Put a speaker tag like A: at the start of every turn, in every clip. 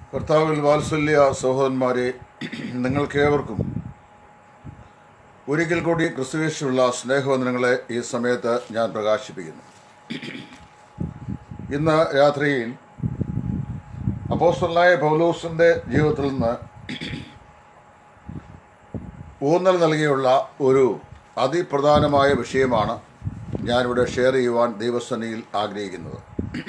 A: കർത്താവിൽ വാത്സല്യ സഹോദരന്മാരെ നിങ്ങൾക്കേവർക്കും ഒരിക്കൽ കൂടി ക്രിസ്തുവേശുള്ള സ്നേഹവന്ദനങ്ങളെ ഈ സമയത്ത് ഞാൻ പ്രകാശിപ്പിക്കുന്നു ഇന്ന് രാത്രിയിൽ അപ്പോസ്റ്റലായ പൗലോസിന്റെ ജീവിതത്തിൽ നിന്ന് ഊന്നൽ നൽകിയുള്ള ഒരു അതിപ്രധാനമായ വിഷയമാണ് ഞാനിവിടെ ഷെയർ ചെയ്യുവാൻ ദൈവസന്നിധിയിൽ ആഗ്രഹിക്കുന്നത്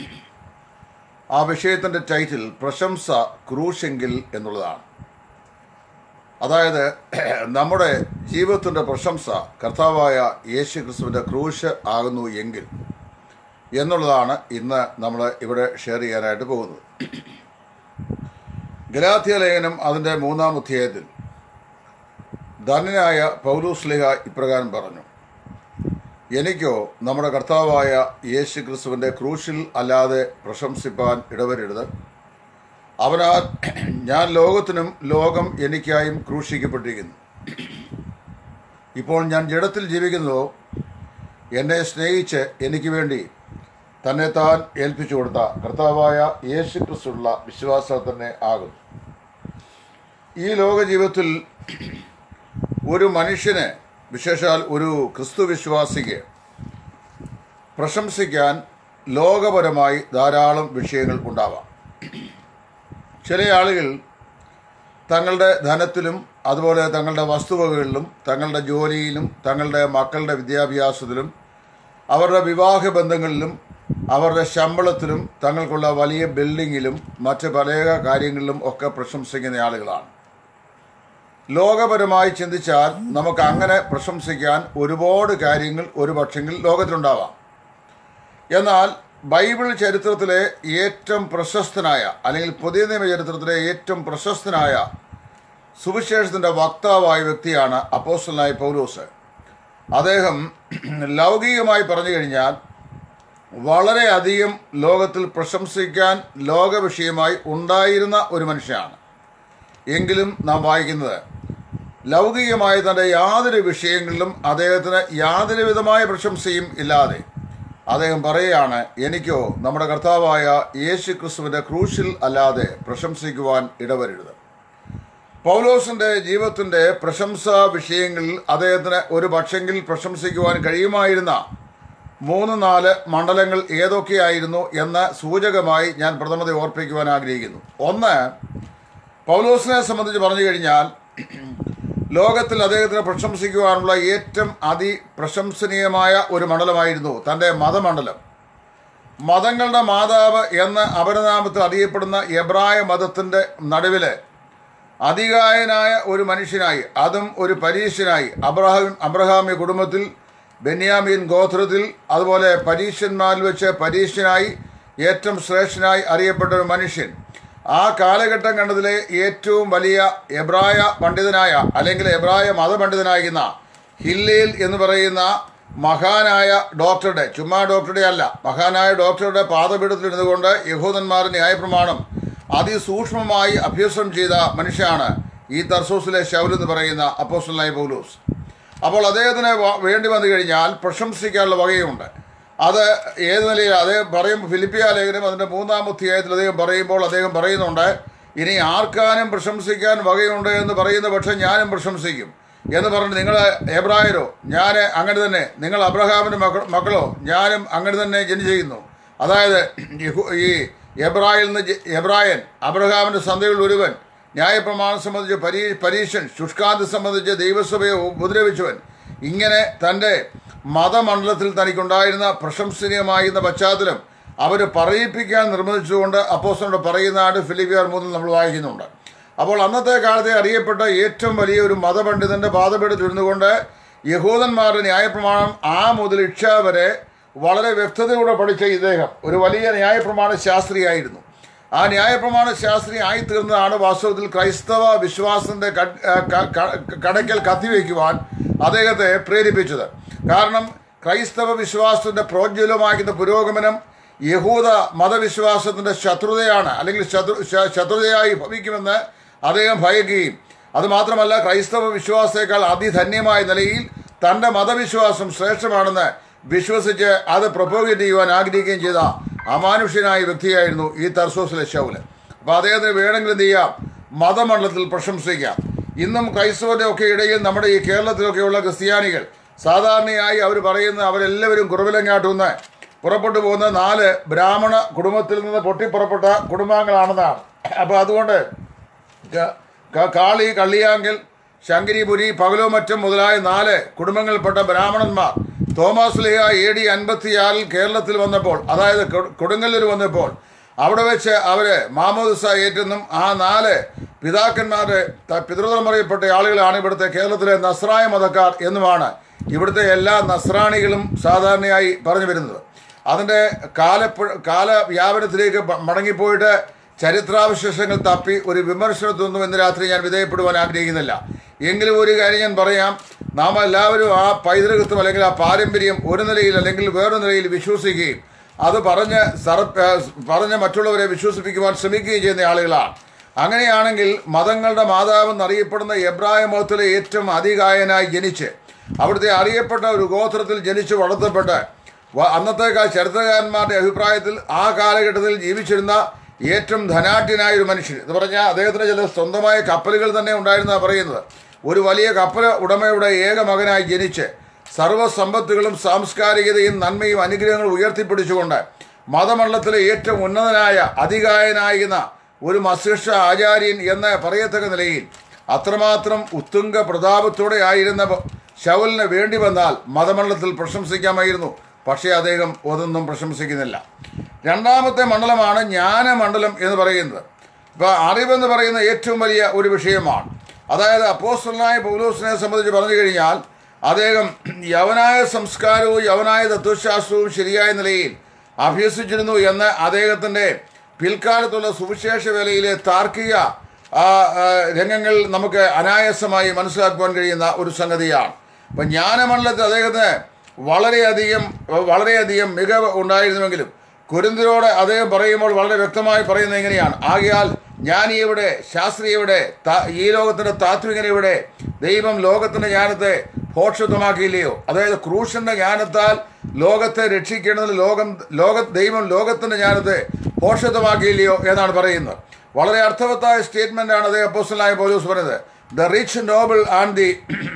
A: ആ വിഷയത്തിൻ്റെ ടൈറ്റിൽ പ്രശംസ ക്രൂശെങ്കിൽ എന്നുള്ളതാണ് അതായത് നമ്മുടെ ജീവിതത്തിൻ്റെ പ്രശംസ കർത്താവായ യേശു ക്രിസ്തുവിൻ്റെ ക്രൂശ് ആകുന്നു എങ്കിൽ എന്നുള്ളതാണ് ഇന്ന് നമ്മൾ ഇവിടെ ഷെയർ ചെയ്യാനായിട്ട് പോകുന്നത് ഗലാത്യ ലേഖനം അതിൻ്റെ മൂന്നാം അധ്യായത്തിൽ ധന്യനായ പൗലൂസ്ലിഹ ഇപ്രകാരം പറഞ്ഞു എനിക്കോ നമ്മുടെ കർത്താവായ യേശു ക്രിസ്തുവിൻ്റെ ക്രൂശിൽ അല്ലാതെ പ്രശംസിപ്പാൻ ഇടവരരുത് അവനാൽ ഞാൻ ലോകത്തിനും ലോകം എനിക്കായും ക്രൂശിക്കപ്പെട്ടിരിക്കുന്നു ഇപ്പോൾ ഞാൻ ജഡത്തിൽ ജീവിക്കുന്നതോ എന്നെ സ്നേഹിച്ച് എനിക്ക് വേണ്ടി തന്നെ താൻ ഏൽപ്പിച്ചു കൊടുത്ത കർത്താവായ യേശു ക്രിസ്തുള്ള വിശ്വാസം തന്നെ ആകുന്നു ഈ ലോക ജീവിതത്തിൽ ഒരു മനുഷ്യന് വിശേഷാൽ ഒരു ക്രിസ്തു വിശ്വാസിക്ക് പ്രശംസിക്കാൻ ലോകപരമായി ധാരാളം വിഷയങ്ങൾ ഉണ്ടാവാം ചില ആളുകൾ തങ്ങളുടെ ധനത്തിലും അതുപോലെ തങ്ങളുടെ വസ്തുവകകളിലും തങ്ങളുടെ ജോലിയിലും തങ്ങളുടെ മക്കളുടെ വിദ്യാഭ്യാസത്തിലും അവരുടെ വിവാഹ ബന്ധങ്ങളിലും അവരുടെ ശമ്പളത്തിലും തങ്ങൾക്കുള്ള വലിയ ബിൽഡിങ്ങിലും മറ്റ് പല കാര്യങ്ങളിലും ഒക്കെ പ്രശംസിക്കുന്ന ആളുകളാണ് ലോകപരമായി ചിന്തിച്ചാൽ നമുക്ക് അങ്ങനെ പ്രശംസിക്കാൻ ഒരുപാട് കാര്യങ്ങൾ ഒരു പക്ഷെങ്കിൽ ലോകത്തിലുണ്ടാവാം എന്നാൽ ബൈബിൾ ചരിത്രത്തിലെ ഏറ്റവും പ്രശസ്തനായ അല്ലെങ്കിൽ പുതിയ നിയമ ചരിത്രത്തിലെ ഏറ്റവും പ്രശസ്തനായ സുവിശേഷത്തിൻ്റെ വക്താവായ വ്യക്തിയാണ് അപ്പോസ്റ്റലായ പൗലോസ് അദ്ദേഹം ലൗകികമായി പറഞ്ഞു കഴിഞ്ഞാൽ വളരെയധികം ലോകത്തിൽ പ്രശംസിക്കാൻ ലോക വിഷയമായി ഉണ്ടായിരുന്ന ഒരു മനുഷ്യനാണ് എങ്കിലും നാം വായിക്കുന്നത് ലൗകികമായ തൻ്റെ യാതൊരു വിഷയങ്ങളിലും അദ്ദേഹത്തിന് യാതൊരു വിധമായ പ്രശംസയും ഇല്ലാതെ അദ്ദേഹം പറയുകയാണ് എനിക്കോ നമ്മുടെ കർത്താവായ യേശു ക്രിസ്തുവിൻ്റെ ക്രൂശിൽ അല്ലാതെ പ്രശംസിക്കുവാൻ ഇടവരരുത് പൗലോസിന്റെ ജീവിതത്തിന്റെ പ്രശംസാ വിഷയങ്ങളിൽ അദ്ദേഹത്തിന് ഒരു പക്ഷെങ്കിൽ പ്രശംസിക്കുവാൻ കഴിയുമായിരുന്ന മൂന്ന് നാല് മണ്ഡലങ്ങൾ ഏതൊക്കെയായിരുന്നു എന്ന് സൂചകമായി ഞാൻ പ്രഥമത ഓർപ്പിക്കുവാൻ ആഗ്രഹിക്കുന്നു ഒന്ന് പൗലോസിനെ സംബന്ധിച്ച് പറഞ്ഞു കഴിഞ്ഞാൽ ലോകത്തിൽ അദ്ദേഹത്തിന് പ്രശംസിക്കുവാനുള്ള ഏറ്റവും അതിപ്രശംസനീയമായ ഒരു മണ്ഡലമായിരുന്നു തൻ്റെ മതമണ്ഡലം മതങ്ങളുടെ മാതാവ് എന്ന് അപരനാമത്തിൽ അറിയപ്പെടുന്ന എബ്രായ മതത്തിൻ്റെ നടുവില് അതികായനായ ഒരു മനുഷ്യനായി അതും ഒരു പരീക്ഷനായി അബ്രഹാം അബ്രഹാമി കുടുംബത്തിൽ ബെന്യാമീൻ ഗോത്രത്തിൽ അതുപോലെ പരീക്ഷന്മാരിൽ വെച്ച് പരീക്ഷനായി ഏറ്റവും ശ്രേഷ്ഠനായി അറിയപ്പെട്ട ഒരു മനുഷ്യൻ ആ കാലഘട്ടം കണ്ടതിലെ ഏറ്റവും വലിയ എബ്രായ പണ്ഡിതനായ അല്ലെങ്കിൽ എബ്രായ മതപണ്ഡിതനായിരുന്ന ഹില്ലേൽ എന്ന് പറയുന്ന മഹാനായ ഡോക്ടറുടെ ചുമ്മാ ഡോക്ടറുടെ അല്ല മഹാനായ ഡോക്ടറുടെ പാദപീഠത്തിൽ ഇരുന്നുകൊണ്ട് യഹൂദന്മാരുടെ ന്യായപ്രമാണം അതിസൂക്ഷ്മമായി അഭ്യസനം ചെയ്ത മനുഷ്യനാണ് ഈ തർസോസിലെ ശൗൽ എന്ന് പറയുന്ന അപ്പോസ്റ്റലായ പൗലൂസ് അപ്പോൾ അദ്ദേഹത്തിന് വേണ്ടി വന്നു കഴിഞ്ഞാൽ പ്രശംസിക്കാനുള്ള വകയുണ്ട് അത് ഏത് നിലയിൽ അദ്ദേഹം പറയും ഫിലിപ്പിയ ലേഖനം അതിൻ്റെ മൂന്നാം അധ്യായത്തിൽ അദ്ദേഹം പറയുമ്പോൾ അദ്ദേഹം പറയുന്നുണ്ട് ഇനി ആർക്കാനും പ്രശംസിക്കാൻ വകയുണ്ട് എന്ന് പറയുന്ന പക്ഷേ ഞാനും പ്രശംസിക്കും എന്ന് പറഞ്ഞ് നിങ്ങൾ എബ്രായരോ ഞാൻ അങ്ങനെ തന്നെ നിങ്ങൾ അബ്രഹാമിൻ്റെ മക്കൾ മക്കളോ ഞാനും അങ്ങനെ തന്നെ ജനിച്ചിരിക്കുന്നു അതായത് ഈ എബ്രായിൽ നിന്ന് എബ്രായൻ അബ്രഹാമിൻ്റെ സന്ധികളിൽ ഒരുവൻ ന്യായപ്രമാണം സംബന്ധിച്ച് പരീ പരീക്ഷൻ ശുഷ്കാന്തി സംബന്ധിച്ച് ദൈവസഭയെ ഉപദ്രവിച്ചവൻ ഇങ്ങനെ തൻ്റെ മതമണ്ഡലത്തിൽ തനിക്കുണ്ടായിരുന്ന പ്രശംസനീയമായിരുന്ന പശ്ചാത്തലം അവർ പറയിപ്പിക്കാൻ നിർബന്ധിച്ചുകൊണ്ട് അപ്പോസ്റ്റോട് പറയുന്നതായിട്ട് ഫിലിപ്പിയർ മൂന്നിൽ നമ്മൾ വായിക്കുന്നുണ്ട് അപ്പോൾ അന്നത്തെ കാലത്തെ അറിയപ്പെട്ട ഏറ്റവും വലിയ ഒരു മതപണ്ഡിതന്റെ പാതപീഠത്തിരുന്നുകൊണ്ട് യഹൂദന്മാരുടെ ന്യായപ്രമാണം ആ മുതൽ ഇക്ഷ വരെ വളരെ വ്യക്തതയോടെ പഠിച്ച ഇദ്ദേഹം ഒരു വലിയ ന്യായപ്രമാണ ശാസ്ത്രിയായിരുന്നു ആ ന്യായപ്രമാണ ശാസ്ത്രി ആയിത്തീർന്നതാണ് വാസ്തവത്തിൽ ക്രൈസ്തവ വിശ്വാസത്തിന്റെ കടയ്ക്കൽ കത്തിവെക്കുവാൻ അദ്ദേഹത്തെ പ്രേരിപ്പിച്ചത് കാരണം ക്രൈസ്തവ വിശ്വാസത്തിന്റെ പ്രോജ്വലമാക്കുന്ന പുരോഗമനം യഹൂദ മതവിശ്വാസത്തിന്റെ ശത്രുതയാണ് അല്ലെങ്കിൽ ശത്രു ശത്രുതയായി ഭവിക്കുമെന്ന് അദ്ദേഹം ഭയക്കുകയും അതുമാത്രമല്ല ക്രൈസ്തവ വിശ്വാസത്തെക്കാൾ അതിധന്യമായ നിലയിൽ തന്റെ മതവിശ്വാസം ശ്രേഷ്ഠമാണെന്ന് വിശ്വസിച്ച് അത് പ്രൊപ്പോഗേറ്റ് ചെയ്യുവാൻ ആഗ്രഹിക്കുകയും ചെയ്ത അമാനുഷ്യനായ വ്യക്തിയായിരുന്നു ഈ തർസോസിലെ ശൗല് അപ്പോൾ അദ്ദേഹത്തിന് വേണമെങ്കിൽ എന്ത് ചെയ്യാം മതമണ്ഡലത്തിൽ പ്രശംസിക്കാം ഇന്നും ക്രൈസ്തവരുടെ ഒക്കെ ഇടയിൽ നമ്മുടെ ഈ കേരളത്തിലൊക്കെയുള്ള ക്രിസ്ത്യാനികൾ സാധാരണയായി അവർ പറയുന്നത് അവരെല്ലാവരും കുറവിലങ്ങാട്ടുനിന്ന് പുറപ്പെട്ടു പോകുന്ന നാല് ബ്രാഹ്മണ കുടുംബത്തിൽ നിന്ന് പൊട്ടിപ്പുറപ്പെട്ട കുടുംബാംഗങ്ങളാണെന്നാണ് അപ്പോൾ അതുകൊണ്ട് ക- ക- കാളി കള്ളിയാങ്കൽ ശങ്കരിപുരി പകലോമറ്റം മുതലായ നാല് കുടുംബങ്ങളിൽപ്പെട്ട ബ്രാഹ്മണന്മാർ തോമസ് ലിഹ എ ഡി അൻപത്തിയാറിൽ കേരളത്തിൽ വന്നപ്പോൾ അതായത് കൊടു- കൊടുങ്ങല്ലൂർ വന്നപ്പോൾ അവിടെ വെച്ച് അവര് മാമോദിസ ഏറ്റെന്നും ആ നാല് പിതാക്കന്മാരുടെ ത- പിതൃതലമുറയിൽപ്പെട്ട ആളുകളാണ് ഇവിടുത്തെ കേരളത്തിലെ നസ്രായ മതക്കാർ എന്നുമാണ് ഇവിടുത്തെ എല്ലാ നസ്രാണികളും സാധാരണയായി പറഞ്ഞു വരുന്നത് അതിൻ്റെ കാലപ്പ കാലവ്യാപനത്തിലേക്ക് പ- മടങ്ങിപ്പോയിട്ട് ചരിത്രാവശേഷങ്ങൾ തപ്പി ഒരു വിമർശനത്തൊന്നും ഇന്ന് രാത്രി ഞാൻ വിധേയപ്പെടുവാൻ ആഗ്രഹിക്കുന്നില്ല എങ്കിലും ഒരു കാര്യം ഞാൻ പറയാം നാം എല്ലാവരും ആ പൈതൃകത്വം അല്ലെങ്കിൽ ആ പാരമ്പര്യം ഒരു നിലയിൽ അല്ലെങ്കിൽ വേറൊരു നിലയിൽ വിശ്വസിക്കുകയും അത് പറഞ്ഞ് സർ പറഞ്ഞ് മറ്റുള്ളവരെ വിശ്വസിപ്പിക്കുവാൻ ശ്രമിക്കുകയും ചെയ്യുന്ന ആളുകളാണ് അങ്ങനെയാണെങ്കിൽ മതങ്ങളുടെ മാതാവ് എന്നറിയപ്പെടുന്ന എബ്രായ മതത്തിലെ ഏറ്റവും അതികായനായി ജനിച്ച് അവിടുത്തെ അറിയപ്പെട്ട ഒരു ഗോത്രത്തിൽ ജനിച്ച് വളർത്തപ്പെട്ട് വ- അന്നത്തെ കാ- ചരിത്രകാരന്മാരുടെ അഭിപ്രായത്തിൽ ആ കാലഘട്ടത്തിൽ ജീവിച്ചിരുന്ന ഏറ്റവും ധനാഢ്യനായ ഒരു മനുഷ്യൻ എന്ന് പറഞ്ഞാൽ അദ്ദേഹത്തിന് ചില സ്വന്തമായ കപ്പലുകൾ തന്നെ ഉണ്ടായിരുന്നാണ് പറയുന്നത് ഒരു വലിയ കപ്പൽ ഉടമയുടെ ഏക മകനായി ജനിച്ച് സർവ്വസമ്പത്തുകളും സാംസ്കാരികതയും നന്മയും അനുഗ്രഹങ്ങളും ഉയർത്തിപ്പിടിച്ചുകൊണ്ട് മതമണ്ഡലത്തിലെ ഏറ്റവും ഉന്നതനായ അതികായനായിരുന്ന ഒരു മസ്തിഷ്ക ആചാര്യൻ എന്ന് പറയത്തക്ക നിലയിൽ അത്രമാത്രം ഉത്തുംഗ പ്രതാപത്തോടെ ആയിരുന്ന ശവലിന് വേണ്ടി വന്നാൽ മതമണ്ഡലത്തിൽ പ്രശംസിക്കാമായിരുന്നു പക്ഷേ അദ്ദേഹം ഒതൊന്നും പ്രശംസിക്കുന്നില്ല രണ്ടാമത്തെ മണ്ഡലമാണ് ജ്ഞാനമണ്ഡലം എന്ന് പറയുന്നത് ഇപ്പോൾ അറിവെന്ന് പറയുന്ന ഏറ്റവും വലിയ ഒരു വിഷയമാണ് അതായത് അപ്പോസ്റ്റലായ പൗലോസിനെ സംബന്ധിച്ച് പറഞ്ഞു കഴിഞ്ഞാൽ അദ്ദേഹം യവനായ സംസ്കാരവും യവനായ തത്വശാസ്ത്രവും ശരിയായ നിലയിൽ അഭ്യസിച്ചിരുന്നു എന്ന് അദ്ദേഹത്തിൻ്റെ പിൽക്കാലത്തുള്ള സുവിശേഷ വേലയിലെ താർക്കിക ആ, ആ, രംഗങ്ങൾ നമുക്ക് അനായാസമായി മനസ്സിലാക്കുവാൻ കഴിയുന്ന ഒരു സംഗതിയാണ് അപ്പം ജ്ഞാനമണ്ഡലത്തിൽ അദ്ദേഹത്തിന് വളരെയധികം വളരെയധികം മികവ് ഉണ്ടായിരുന്നുവെങ്കിലും കുരുന്തിരോട് അദ്ദേഹം പറയുമ്പോൾ വളരെ വ്യക്തമായി പറയുന്നത് എങ്ങനെയാണ് ആകയാൽ ജ്ഞാനിയുടെ ശാസ്ത്രീയയുടെ ഈ ലോകത്തിന്റെ താത്വികനയുടെ ദൈവം ലോകത്തിന്റെ ജ്ഞാനത്തെ ഭോക്ഷത്വമാക്കിയില്ലയോ അതായത് ക്രൂശന്റെ ജ്ഞാനത്താൽ ലോകത്തെ രക്ഷിക്കേണ്ടതിന് ലോകം ലോക ദൈവം ലോകത്തിന്റെ ജ്ഞാനത്തെ ഭോക്ഷത്വമാക്കിയില്ലയോ എന്നാണ് പറയുന്നത് വളരെ അർത്ഥവത്തായ സ്റ്റേറ്റ്മെന്റ് ആണ് അദ്ദേഹം അപ്പോസ്റ്റലായ പോലീസ് പറയുന്നത് the rich noble and the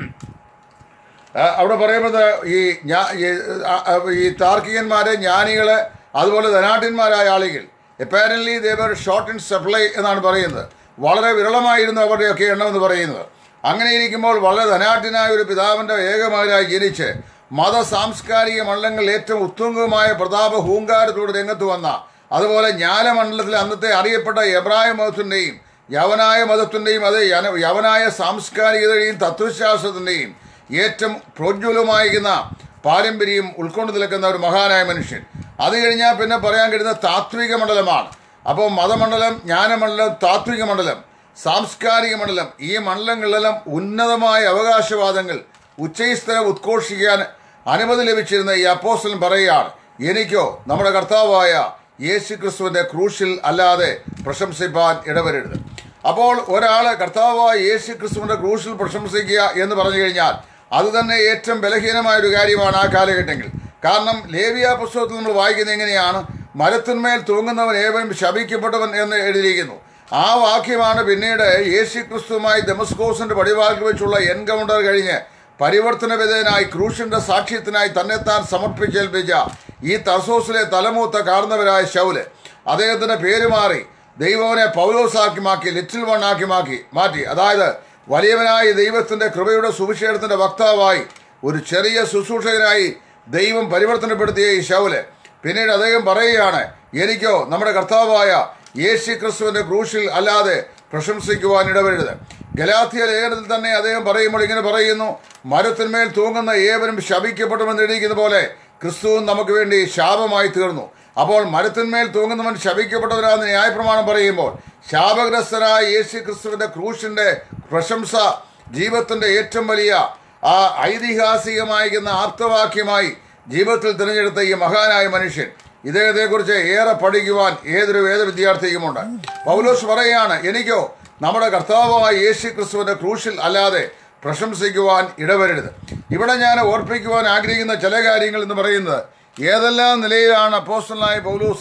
A: ആ, അവിടെ പറയുന്നത് ഈ ഞാ ഈ, ആ, ആ, ഈ താർക്കികന്മാരെ ജ്ഞാനികള് അതുപോലെ ധനാഢ്യന്മാരായ ആളുകൾ apparently they were short in supply എന്നാണ് പറയുന്നത് വളരെ വിരളമായിരുന്നു അവരുടെയൊക്കെ എണ്ണം എന്ന് പറയുന്നത് അങ്ങനെ ഇരിക്കുമ്പോൾ വളരെ ധനാഢ്യനായ ഒരു പിതാവിന്റെ ഏകമകനായി ജനിച്ച് മത സാംസ്കാരിക മണ്ഡലങ്ങളിൽ ഏറ്റവും ഉത്തുംഗമായ പ്രതാപ ഹൂങ്കാരത്തോട് രംഗത്ത് വന്ന അതുപോലെ ജ്ഞാനമണ്ഡലത്തിൽ അന്നത്തെ അറിയപ്പെട്ട എബ്രായ മതത്തിന്റെയും യവനായ മതത്തിന്റെയും അത് യന- യവനായ സാംസ്കാരികതയുടെയും തത്വശാസ്ത്രത്തിന്റെയും ഏറ്റവും പ്രോജ്വലമായിരിക്കുന്ന പാരമ്പര്യം ഉൾക്കൊണ്ട് നിൽക്കുന്ന ഒരു മഹാനായ മനുഷ്യൻ അത് കഴിഞ്ഞാൽ പിന്നെ പറയാൻ കഴിയുന്ന താത്വിക മണ്ഡലമാണ് അപ്പോൾ മതമണ്ഡലം ജ്ഞാനമണ്ഡലം താത്വിക മണ്ഡലം സാംസ്കാരിക മണ്ഡലം ഈ മണ്ഡലങ്ങളിലെല്ലാം ഉന്നതമായ അവകാശവാദങ്ങൾ ഉച്ചസ്ഥലം ഉദ്ഘോഷിക്കാൻ അനുമതി ലഭിച്ചിരുന്ന ഈ അപ്പോസ്റ്റലൻ പറയുകയാണ് എനിക്കോ നമ്മുടെ കർത്താവായ യേശു ക്രിസ്തുവിന്റെ ക്രൂശിൽ അല്ലാതെ പ്രശംസിപ്പാൻ ഇടവരരുത് അപ്പോൾ ഒരാൾ കർത്താവായ യേശു ക്രിസ്തുവിന്റെ ക്രൂശിൽ പ്രശംസിക്കുക എന്ന് പറഞ്ഞു കഴിഞ്ഞാൽ അത് തന്നെ ഏറ്റവും ബലഹീനമായ ഒരു കാര്യമാണ് ആ കാലഘട്ടങ്ങളിൽ കാരണം ലേവിയ പുസ്തകത്തിൽ നമ്മൾ വായിക്കുന്നത് എങ്ങനെയാണ് മരത്തിന്മേൽ തൂങ്ങുന്നവൻ ഏവനും ശപിക്കപ്പെട്ടവൻ എന്ന് എഴുതിയിരിക്കുന്നു ആ വാക്യമാണ് പിന്നീട് യേശു ക്രിസ്തുവുമായി ദമസ്കോസിന്റെ പടിവാക്കിൽ വെച്ചുള്ള എൻകൗണ്ടർ കഴിഞ്ഞ് പരിവർത്തന വിധേയനായി ക്രൂശിന്റെ സാക്ഷ്യത്തിനായി തന്നെത്താൻ സമർപ്പിച്ചേൽപ്പിച്ച ഈ തർസോസിലെ തലമൂത്ത കാർന്നവരായ ശൗല് അദ്ദേഹത്തിന്റെ പേര് മാറി ദൈവവനെ പൗലോസാക്കി മാക്കി ലിറ്റിൽ വൺ ആക്കി മാക്കി മാറ്റി അതായത് വലിയവനായ ദൈവത്തിന്റെ കൃപയുടെ സുവിശേഷത്തിന്റെ വക്താവായി ഒരു ചെറിയ ശുശ്രൂഷകനായി ദൈവം പരിവർത്തനപ്പെടുത്തിയ ഈ ശൗല് പിന്നീട് അദ്ദേഹം പറയുകയാണ് എനിക്കോ നമ്മുടെ കർത്താവായ യേശു ക്രിസ്തുവിന്റെ ക്രൂശിൽ അല്ലാതെ പ്രശംസിക്കുവാൻ ഇടവരരുത് ഗലാത്തിയ ലേഖനത്തിൽ തന്നെ അദ്ദേഹം പറയുമ്പോൾ ഇങ്ങനെ പറയുന്നു മരത്തിന്മേൽ തൂങ്ങുന്ന ഏവരും ശപിക്കപ്പെട്ടുമെന്ന് എഴുതിയിരിക്കുന്ന പോലെ ക്രിസ്തുവും നമുക്ക് വേണ്ടി ശാപമായി തീർന്നു അപ്പോൾ മരത്തിന്മേൽ തൂങ്ങുന്നവൻ ശപിക്കപ്പെട്ടവരാന്ന് ന്യായപ്രമാണം പറയുമ്പോൾ ശാപഗ്രസ്തനായ യേശു ക്രിസ്തുവിന്റെ ക്രൂശിന്റെ പ്രശംസ ജീവിതത്തിന്റെ ഏറ്റവും വലിയ ആ ഐതിഹാസികമായിരിക്കുന്ന ആപ്തവാക്യമായി ജീവിതത്തിൽ തിരഞ്ഞെടുത്ത ഈ മഹാനായ മനുഷ്യൻ ഇദ്ദേഹത്തെക്കുറിച്ച് ഏറെ പഠിക്കുവാൻ ഏതൊരു വേദ വിദ്യാർത്ഥിക്കുമുണ്ട് പൗലോസ് പറയുകയാണ് എനിക്കോ നമ്മുടെ കർത്താവായ യേശു ക്രിസ്തുവിന്റെ ക്രൂശിൽ അല്ലാതെ പ്രശംസിക്കുവാൻ ഇടവരരുത് ഇവിടെ ഞാൻ ഓർപ്പിക്കുവാൻ ആഗ്രഹിക്കുന്ന ചില കാര്യങ്ങൾ എന്ന് പറയുന്നത് ഏതെല്ലാം നിലയിലാണ് അപ്പോസ്റ്റലായ പൗലൂസിന്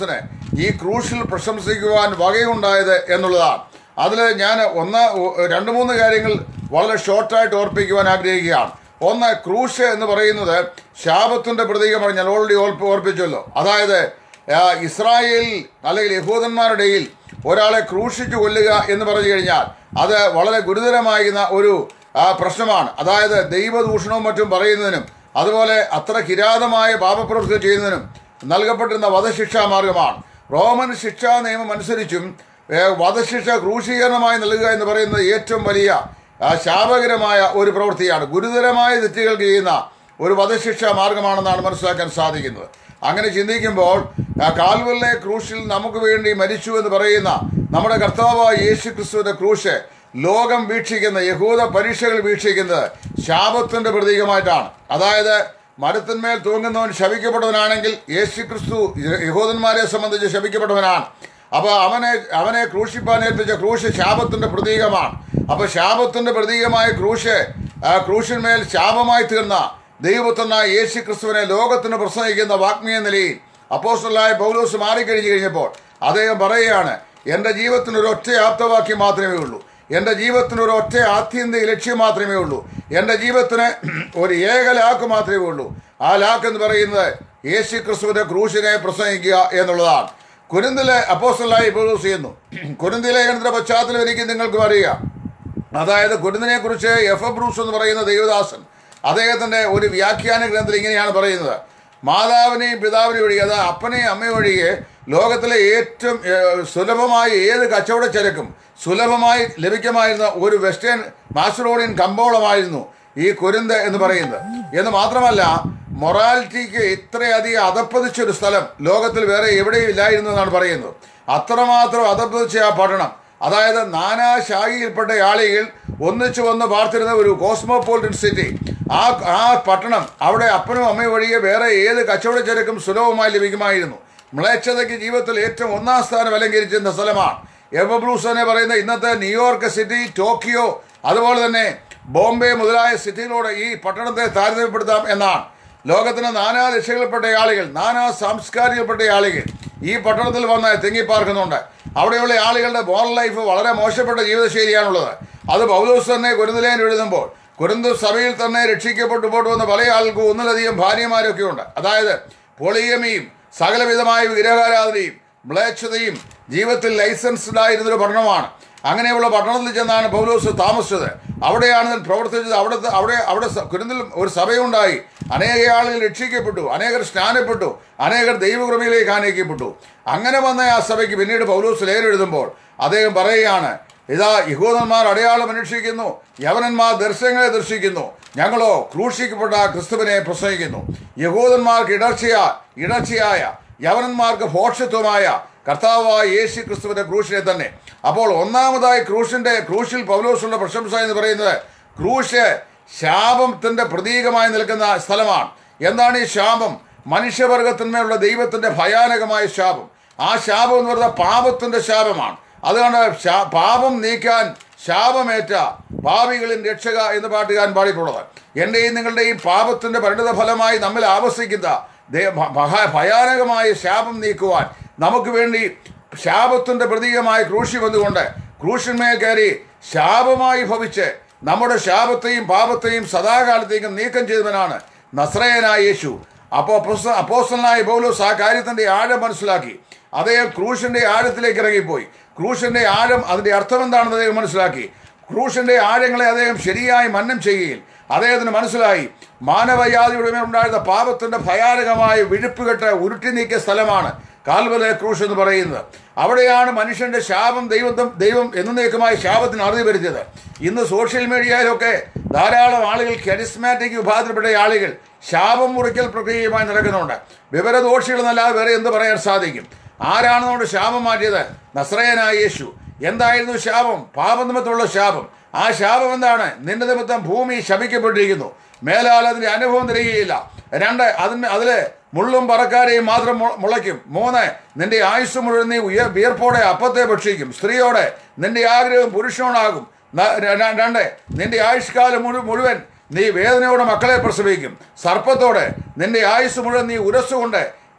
A: ഈ ക്രൂശിൽ പ്രശംസിക്കുവാൻ വകയുണ്ടായത് എന്നുള്ളതാണ് അതിൽ ഞാൻ ഒന്ന് രണ്ട് മൂന്ന് കാര്യങ്ങൾ വളരെ ഷോർട്ടായിട്ട് ഓർപ്പിക്കുവാൻ ആഗ്രഹിക്കുകയാണ് ഒന്ന് ക്രൂശ് എന്ന് പറയുന്നത് ശാപത്തിന്റെ പ്രതീകമാണ് ഞാൻ ഓൾറെഡി ഓർപ്പ ഓർപ്പിച്ചല്ലോ അതായത് ആ, ഇസ്രായേൽ അല്ലെങ്കിൽ യഹൂദന്മാരുടെ ഇടയിൽ ഒരാളെ ക്രൂശിച്ചു കൊല്ലുക എന്ന് പറഞ്ഞു കഴിഞ്ഞാൽ അത് വളരെ ഗുരുതരമായിരുന്ന ഒരു ആ, പ്രശ്നമാണ് അതായത് ദൈവദൂഷണവും മറ്റും പറയുന്നതിനും അതുപോലെ അത്ര കിരാതമായ പാപപ്രവൃത്തി ചെയ്യുന്നതിനും നൽകപ്പെട്ടിരുന്ന വധശിക്ഷാ മാർഗമാണ് റോമൻ ശിക്ഷാ നിയമം അനുസരിച്ചും ഏ, വധശിക്ഷ ക്രൂശീകരണമായി നൽകുക എന്ന് പറയുന്നത് ഏറ്റവും വലിയ ആ, ശാപകരമായ ഒരു പ്രവൃത്തിയാണ് ഗുരുതരമായ തെറ്റുകൾ ചെയ്യുന്ന ഒരു വധശിക്ഷ മാർഗമാണെന്നാണ് മനസ്സിലാക്കാൻ സാധിക്കുന്നത് അങ്ങനെ ചിന്തിക്കുമ്പോൾ ആ കാൽവല്ലെ ക്രൂശിൽ നമുക്ക് വേണ്ടി മരിച്ചു എന്ന് പറയുന്ന നമ്മുടെ കർത്താവായ യേശു ക്രിസ്തുവിന്റെ ക്രൂശ് ലോകം വീക്ഷിക്കുന്ന യഹൂദ പരീക്ഷകൾ വീക്ഷിക്കുന്നത് ശാപത്തിന്റെ പ്രതീകമായിട്ടാണ് അതായത് മരത്തിന്മേൽ തൂങ്ങുന്നവൻ ശപിക്കപ്പെട്ടവനാണെങ്കിൽ യേശു ക്രിസ്തു യഹൂദന്മാരെ സംബന്ധിച്ച് ശപിക്കപ്പെട്ടവനാണ് അപ്പൊ അവനെ അവനെ ക്രൂശിപ്പാൻ ഏൽപ്പിച്ച ക്രൂശ് ശാപത്തിന്റെ പ്രതീകമാണ് അപ്പൊ ശാപത്തിന്റെ പ്രതീകമായ ക്രൂശ് ആ ക്രൂശിന്മേൽ ശാപമായി തീർന്ന ദൈവപുത്രനായ യേശു ക്രിസ്തുവിനെ ലോകത്തിന് പ്രസംഗിക്കുന്ന വാഗ്മീയ നിലയിൽ അപ്പോസ്റ്റലായ പൗലോസ് മാറിക്കഴിഞ്ഞു കഴിഞ്ഞപ്പോൾ അദ്ദേഹം പറയുകയാണ് എൻ്റെ ജീവിതത്തിന് ഒരു ഒറ്റ ആപ്തവാക്യം മാത്രമേ ഉള്ളൂ എൻ്റെ ജീവിതത്തിന് ഒരു ഒറ്റ ആത്യന്തിക ലക്ഷ്യം മാത്രമേ ഉള്ളൂ എൻ്റെ ജീവിതത്തിന് ഒരു ഏക ലാക്ക് മാത്രമേ ഉള്ളൂ ആ ലാക്ക് എന്ന് പറയുന്നത് യേശു ക്രിസ്തുവിന്റെ ക്രൂശിനെ പ്രസംഗിക്കുക എന്നുള്ളതാണ് കുരുന്തിലെ അപ്പോസ്റ്റലായി പൗലോസ് ചെയ്യുന്നു കുരുന്തി ലേഖനത്തിന്റെ പശ്ചാത്തലം എനിക്ക് നിങ്ങൾക്കും അറിയാം അതായത് കുരുന്നിനെ കുറിച്ച് എഫ് എ ബ്രൂസ് എന്ന് പറയുന്ന ദേവദാസൻ അദ്ദേഹത്തിന്റെ ഒരു വ്യാഖ്യാന ഗ്രന്ഥത്തിൽ ഇങ്ങനെയാണ് പറയുന്നത് മാതാവിനെയും പിതാവിനെയും ഒഴികെ അതായത് അപ്പനെയും അമ്മയും ഒഴികെ ലോകത്തിലെ ഏറ്റവും ഏഹ്, സുലഭമായ ഏത് കച്ചവട ചരക്കും സുലഭമായി ലഭിക്കുമായിരുന്ന ഒരു വെസ്റ്റേൺ മാസ്റ്ററോണിയൻ കമ്പോളമായിരുന്നു ഈ കുരുന്ത് എന്ന് പറയുന്നത് എന്ന് മാത്രമല്ല മൊറാലിറ്റിക്ക് ഇത്രയധികം അതപ്പതിച്ചൊരു സ്ഥലം ലോകത്തിൽ വേറെ എവിടെയും ഇല്ലായിരുന്നു എന്നാണ് പറയുന്നത് അത്രമാത്രം അതപ്പതിച്ച ആ പട്ടണം അതായത് നാനാശാഖയിൽപ്പെട്ട ആളുകൾ ഒന്നിച്ചു വന്ന് പാർത്തിരുന്ന ഒരു കോസ്മോപോളിറ്റൻ സിറ്റി ആ ആ പട്ടണം അവിടെ അപ്പനും അമ്മയും ഒഴികെ വേറെ ഏത് കച്ചവട ചരക്കും സുലഭമായി ലഭിക്കുമായിരുന്നു മ്ലേച്ഛതയ്ക്ക് ജീവിതത്തിൽ ഏറ്റവും ഒന്നാം സ്ഥാനം അലങ്കരിച്ചിരുന്ന സ്ഥലമാണ് എവബ്രൂസ് എന്ന് പറയുന്ന ഇന്നത്തെ ന്യൂയോർക്ക് സിറ്റി ടോക്കിയോ അതുപോലെ തന്നെ ബോംബെ മുതലായ സിറ്റികളോട് ഈ പട്ടണത്തെ താരതമ്യപ്പെടുത്താം എന്നാണ് ലോകത്തിന് നാനാ ദിശകളിൽപ്പെട്ട ആളുകൾ നാനാ സാംസ്കാരികപ്പെട്ട ആളുകൾ ഈ പട്ടണത്തിൽ വന്ന് തിങ്ങിപ്പാർക്കുന്നുണ്ട് അവിടെയുള്ള ആളുകളുടെ മോറൽ ലൈഫ് വളരെ മോശപ്പെട്ട ജീവിതശൈലിയാണുള്ളത് അത് പൗലോസ് തന്നെ കുരുന്നിലേൻ എഴുതുമ്പോൾ കുരുന്ത് സഭയിൽ തന്നെ രക്ഷിക്കപ്പെട്ടു പോട്ടു വന്ന പല ആൾക്കും ഒന്നിലധികം ഭാര്യമാരൊക്കെ ഉണ്ട് അതായത് പൊളിയമിയും സകലവിധമായ വിഗ്രഹാരാധനയും മ്ലേച്ഛതയും ജീവിതത്തിൽ ലൈസൻസ്ഡ് ആയിരുന്ന ഒരു പഠനമാണ് അങ്ങനെയുള്ള പട്ടണത്തിൽ ചെന്നാണ് പൗലോസ് താമസിച്ചത് അവിടെയാണ് ഞാൻ പ്രവർത്തിച്ചത് അവിടുത്തെ അവിടെ അവിടെ സ- കുരുന്നിൽ ഒരു സഭയുണ്ടായി അനേക ആളുകൾ രക്ഷിക്കപ്പെട്ടു അനേകർ സ്നാനപ്പെട്ടു അനേകർ ദൈവകൃപയിലേക്ക് ആനയിക്കപ്പെട്ടു അങ്ങനെ വന്ന ആ സഭയ്ക്ക് പിന്നീട് പൗലോസ് ലേരെഴുതുമ്പോൾ അദ്ദേഹം പറയുകയാണ് ഇതാ യഹൂദന്മാർ അടയാളം അന്വേഷിക്കുന്നു യവനന്മാർ ദർശനങ്ങളെ ദർശിക്കുന്നു ഞങ്ങളോ ക്രൂശിക്കപ്പെട്ട ക്രിസ്തുവിനെ പ്രസംഗിക്കുന്നു യഹൂദന്മാർക്ക് ഇടർച്ചയാ ഇടർച്ചയായ യവനന്മാർക്ക് ഭോക്ഷത്വമായ കർത്താവായ യേശു ക്രിസ്തുവിന്റെ ക്രൂശിനെ തന്നെ അപ്പോൾ ഒന്നാമതായി ക്രൂശിന്റെ ക്രൂശിൽ പൗലോസുള്ള പ്രശംസ എന്ന് പറയുന്നത് ക്രൂശ് ശാപത്തിന്റെ പ്രതീകമായി നിൽക്കുന്ന സ്ഥലമാണ് എന്താണ് ഈ ശാപം മനുഷ്യവർഗത്തിന്മേലുള്ള ദൈവത്തിന്റെ ഭയാനകമായ ശാപം ആ ശാപം എന്ന് പറയുന്നത് പാപത്തിന്റെ ശാപമാണ് അതുകൊണ്ട് ശാ- പാപം നീക്കാൻ ശാപമേറ്റ പാപികളിൻ രക്ഷക എന്ന് പാട്ടുകാരൻ പാടിയിട്ടുള്ളത് എന്റെയും നിങ്ങളുടെയും പാപത്തിന്റെ പരിണിത ഫലമായി നമ്മിൽ ആവസിക്കുന്ന ദേ- ഭ- ഭ- ഭയാനകമായ ശാപം നീക്കുവാൻ നമുക്ക് വേണ്ടി ശാപത്തിന്റെ പ്രതീകമായ ക്രൂശി വന്നുകൊണ്ട് ക്രൂശിന്മേൽ കയറി ശാപമായി ഭവിച്ച് നമ്മുടെ ശാപത്തെയും പാപത്തെയും സദാകാലത്തേക്കും നീക്കം ചെയ്തവനാണ് നസ്രയനായ യേശു അപ്പോൾ അപ്പോസ്റ്റലായ പൗലോസ് ആ കാര്യത്തിന്റെ ആഴം മനസ്സിലാക്കി അദ്ദേഹം ക്രൂശിന്റെ ആഴത്തിലേക്ക് ഇറങ്ങിപ്പോയി ക്രൂശിന്റെ ആഴം അതിന്റെ അർത്ഥം എന്താണെന്ന് അദ്ദേഹം മനസ്സിലാക്കി ക്രൂശിന്റെ ആഴങ്ങളെ അദ്ദേഹം ശരിയായി മന്നം ചെയ്യുകയിൽ അദ്ദേഹത്തിന് മനസ്സിലായി മാനവയാതിയുടെ മേൽ ഉണ്ടായിരുന്ന പാപത്തിന്റെ ഭയാനകമായ വിഴുപ്പുകെട്ട് ഉരുട്ടി നീക്കിയ സ്ഥലമാണ് കാൽവലെ ക്രൂശ് എന്ന് പറയുന്നത് അവിടെയാണ് മനുഷ്യന്റെ ശാപം ദൈവം ദൈവം എന്നേക്കുമായ ശാപത്തിന് അറുതി വരുത്തിയത് ഇന്ന് സോഷ്യൽ മീഡിയയിലൊക്കെ ധാരാളം ആളുകൾ കരിസ്മാറ്റിക് വിഭാഗത്തിൽപ്പെട്ട ആളുകൾ ശാപം മുറിക്കൽ പ്രക്രിയയുമായി നടക്കുന്നുണ്ട് വിവരദോഷികളെന്നല്ലാതെ വേറെ എന്ത് പറയാൻ സാധിക്കും ആരാണ് നമ്മുടെ ശാപം മാറ്റിയത് നസ്രയനായ യേശു എന്തായിരുന്നു ശാപം പാപനിമിത്തമുള്ള ശാപം ആ ശാപം എന്താണ് നിന്റെ നിമിത്തം ഭൂമി ശപിക്കപ്പെട്ടിരിക്കുന്നു മേലാൽ അതിന്റെ അനുഭവം തരികയില്ല രണ്ട് അതിന് അതില് മുള്ളും പറക്കാരെയും മാത്രം മു- മുളയ്ക്കും മൂന്ന് നിന്റെ ആയുസ് മുഴുവൻ നീ ഉയർ വിയർപ്പോടെ അപ്പത്തെ ഭക്ഷിക്കും സ്ത്രീയോടെ നിന്റെ ആഗ്രഹം പുരുഷനോടാകും ന- ര- രണ്ട് നിന്റെ ആയുഷ്കാലം മുഴു- മുഴുവൻ നീ വേദനയോടെ മക്കളെ പ്രസവിക്കും സർപ്പത്തോടെ നിന്റെ ആയുസ് മുഴുവൻ നീ ഉരസുകൊണ്ട്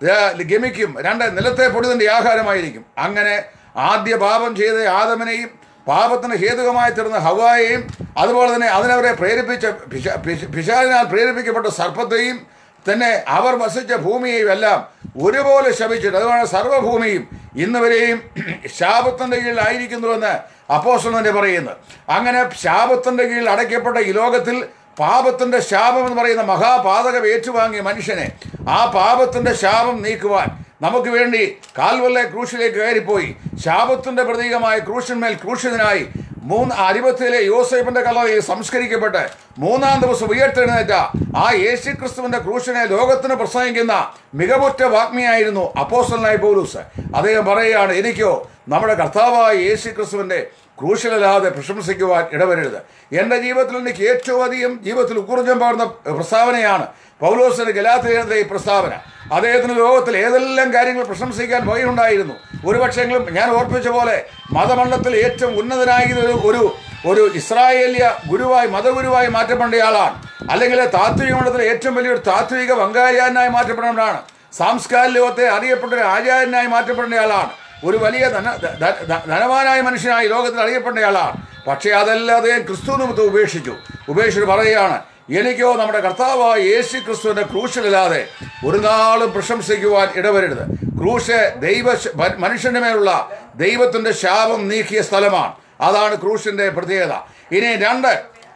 A: ദ- ഗമിക്കും രണ്ട് നിലത്തെ പൊടി തന്റെ ആഹാരമായിരിക്കും അങ്ങനെ ആദ്യ പാപം ചെയ്ത ആദമനെയും പാപത്തിന് ഹേതുകമായി തീർന്ന ഹവായെയും അതുപോലെ തന്നെ അതിനവരെ പ്രേരിപ്പിച്ച പിശ- പിശ- പിശാചിനാൽ പ്രേരിപ്പിക്കപ്പെട്ട സർപ്പത്തെയും തന്നെ അവർ വസിച്ച ഭൂമിയെയും എല്ലാം ഒരുപോലെ ശപിച്ചിട്ട് അതുകൊണ്ട് സർവ്വഭൂമിയും ഇന്ന് വരെയും ശാപത്തിന്റെ കീഴിലായിരിക്കുന്നുവെന്ന് അപ്പോസ്റ്റലൻ തന്നെ പറയുന്നത് അങ്ങനെ ശാപത്തിന്റെ കീഴിൽ അടയ്ക്കപ്പെട്ട ഈ ലോകത്തിൽ പാപത്തിന്റെ ശാപം എന്ന് പറയുന്ന മഹാപാതകം ഏറ്റുവാങ്ങിയ മനുഷ്യനെ ആ പാപത്തിന്റെ ശാപം നീക്കുവാൻ നമുക്ക് വേണ്ടി കാൽവല്ലെ ക്രൂശിലേക്ക് കയറിപ്പോയി ശാപത്തിന്റെ പ്രതീകമായ ക്രൂശന്മേൽ ക്രൂശിതനായി മൂന്ന് അരിപത്തിലെ യോസേഫിന്റെ കല്ലറയിൽ സംസ്കരിക്കപ്പെട്ട് മൂന്നാം ദിവസം ഉയർത്തെഴുന്നേറ്റ ആ യേശു ക്രിസ്തുവിന്റെ ക്രൂശിനെ ലോകത്തിന് പ്രസംഗിക്കുന്ന മികവുറ്റ വാഗ്മിയായിരുന്നു അപ്പോസ്റ്റലായ പൗലൂസ് അദ്ദേഹം പറയുകയാണ് എനിക്കോ നമ്മുടെ കർത്താവായ യേശു ക്രിസ്തുവിന്റെ ക്രൂശലല്ലാതെ പ്രശംസിക്കുവാൻ ഇടവരരുത് എൻ്റെ ജീവിതത്തിൽ എനിക്ക് ഏറ്റവും അധികം ജീവിതത്തിൽ ഊർജ്ജം പകർന്ന പ്രസ്താവനയാണ് പൗലോസിന്റെ ഗലാത്തിലെ ഈ പ്രസ്താവന അദ്ദേഹത്തിന് ലോകത്തിൽ ഏതെല്ലാം കാര്യങ്ങൾ പ്രശംസിക്കാൻ വകയുണ്ടായിരുന്നു ഒരുപക്ഷെങ്കിലും ഞാൻ ഓർപ്പിച്ച പോലെ മതമണ്ഡലത്തിൽ ഏറ്റവും ഉന്നതനായ ഒരു ഒരു ഒരു ഇസ്രായേലിയ ഗുരുവായി മതഗുരുവായി മാറ്റപ്പെടേണ്ടയാളാണ് അല്ലെങ്കിൽ താത്വിക മണ്ഡലത്തിൽ ഏറ്റവും വലിയൊരു താത്വിക വങ്കാരിയാനായി മാറ്റപ്പെടേണ്ടതാണ് സാംസ്കാരിക ലോകത്തെ അറിയപ്പെട്ട ഒരു ആചാര്യനായി മാറ്റപ്പെടേണ്ടയാളാണ് ഒരു വലിയ ധന ധ- ധ- ധനവാനായ മനുഷ്യനായി ലോകത്തിൽ അറിയപ്പെടേണ്ടയാളാണ് പക്ഷേ അതെല്ലാം അദ്ദേഹം ക്രിസ്തു നിമിത്തം ഉപേക്ഷിച്ചു ഉപേക്ഷിച്ച് പറയുകയാണ് എനിക്കോ നമ്മുടെ കർത്താവായ യേശു ക്രിസ്തുവിന്റെ ക്രൂശിലല്ലാതെ ഒരു നാളും പ്രശംസിക്കുവാൻ ഇടവരരുത് ക്രൂശ് ദൈവ മനുഷ്യന്റെ മേലുള്ള ദൈവത്തിന്റെ ശാപം നീക്കിയ സ്ഥലമാണ് അതാണ് ക്രൂശിന്റെ പ്രത്യേകത ഇനി രണ്ട്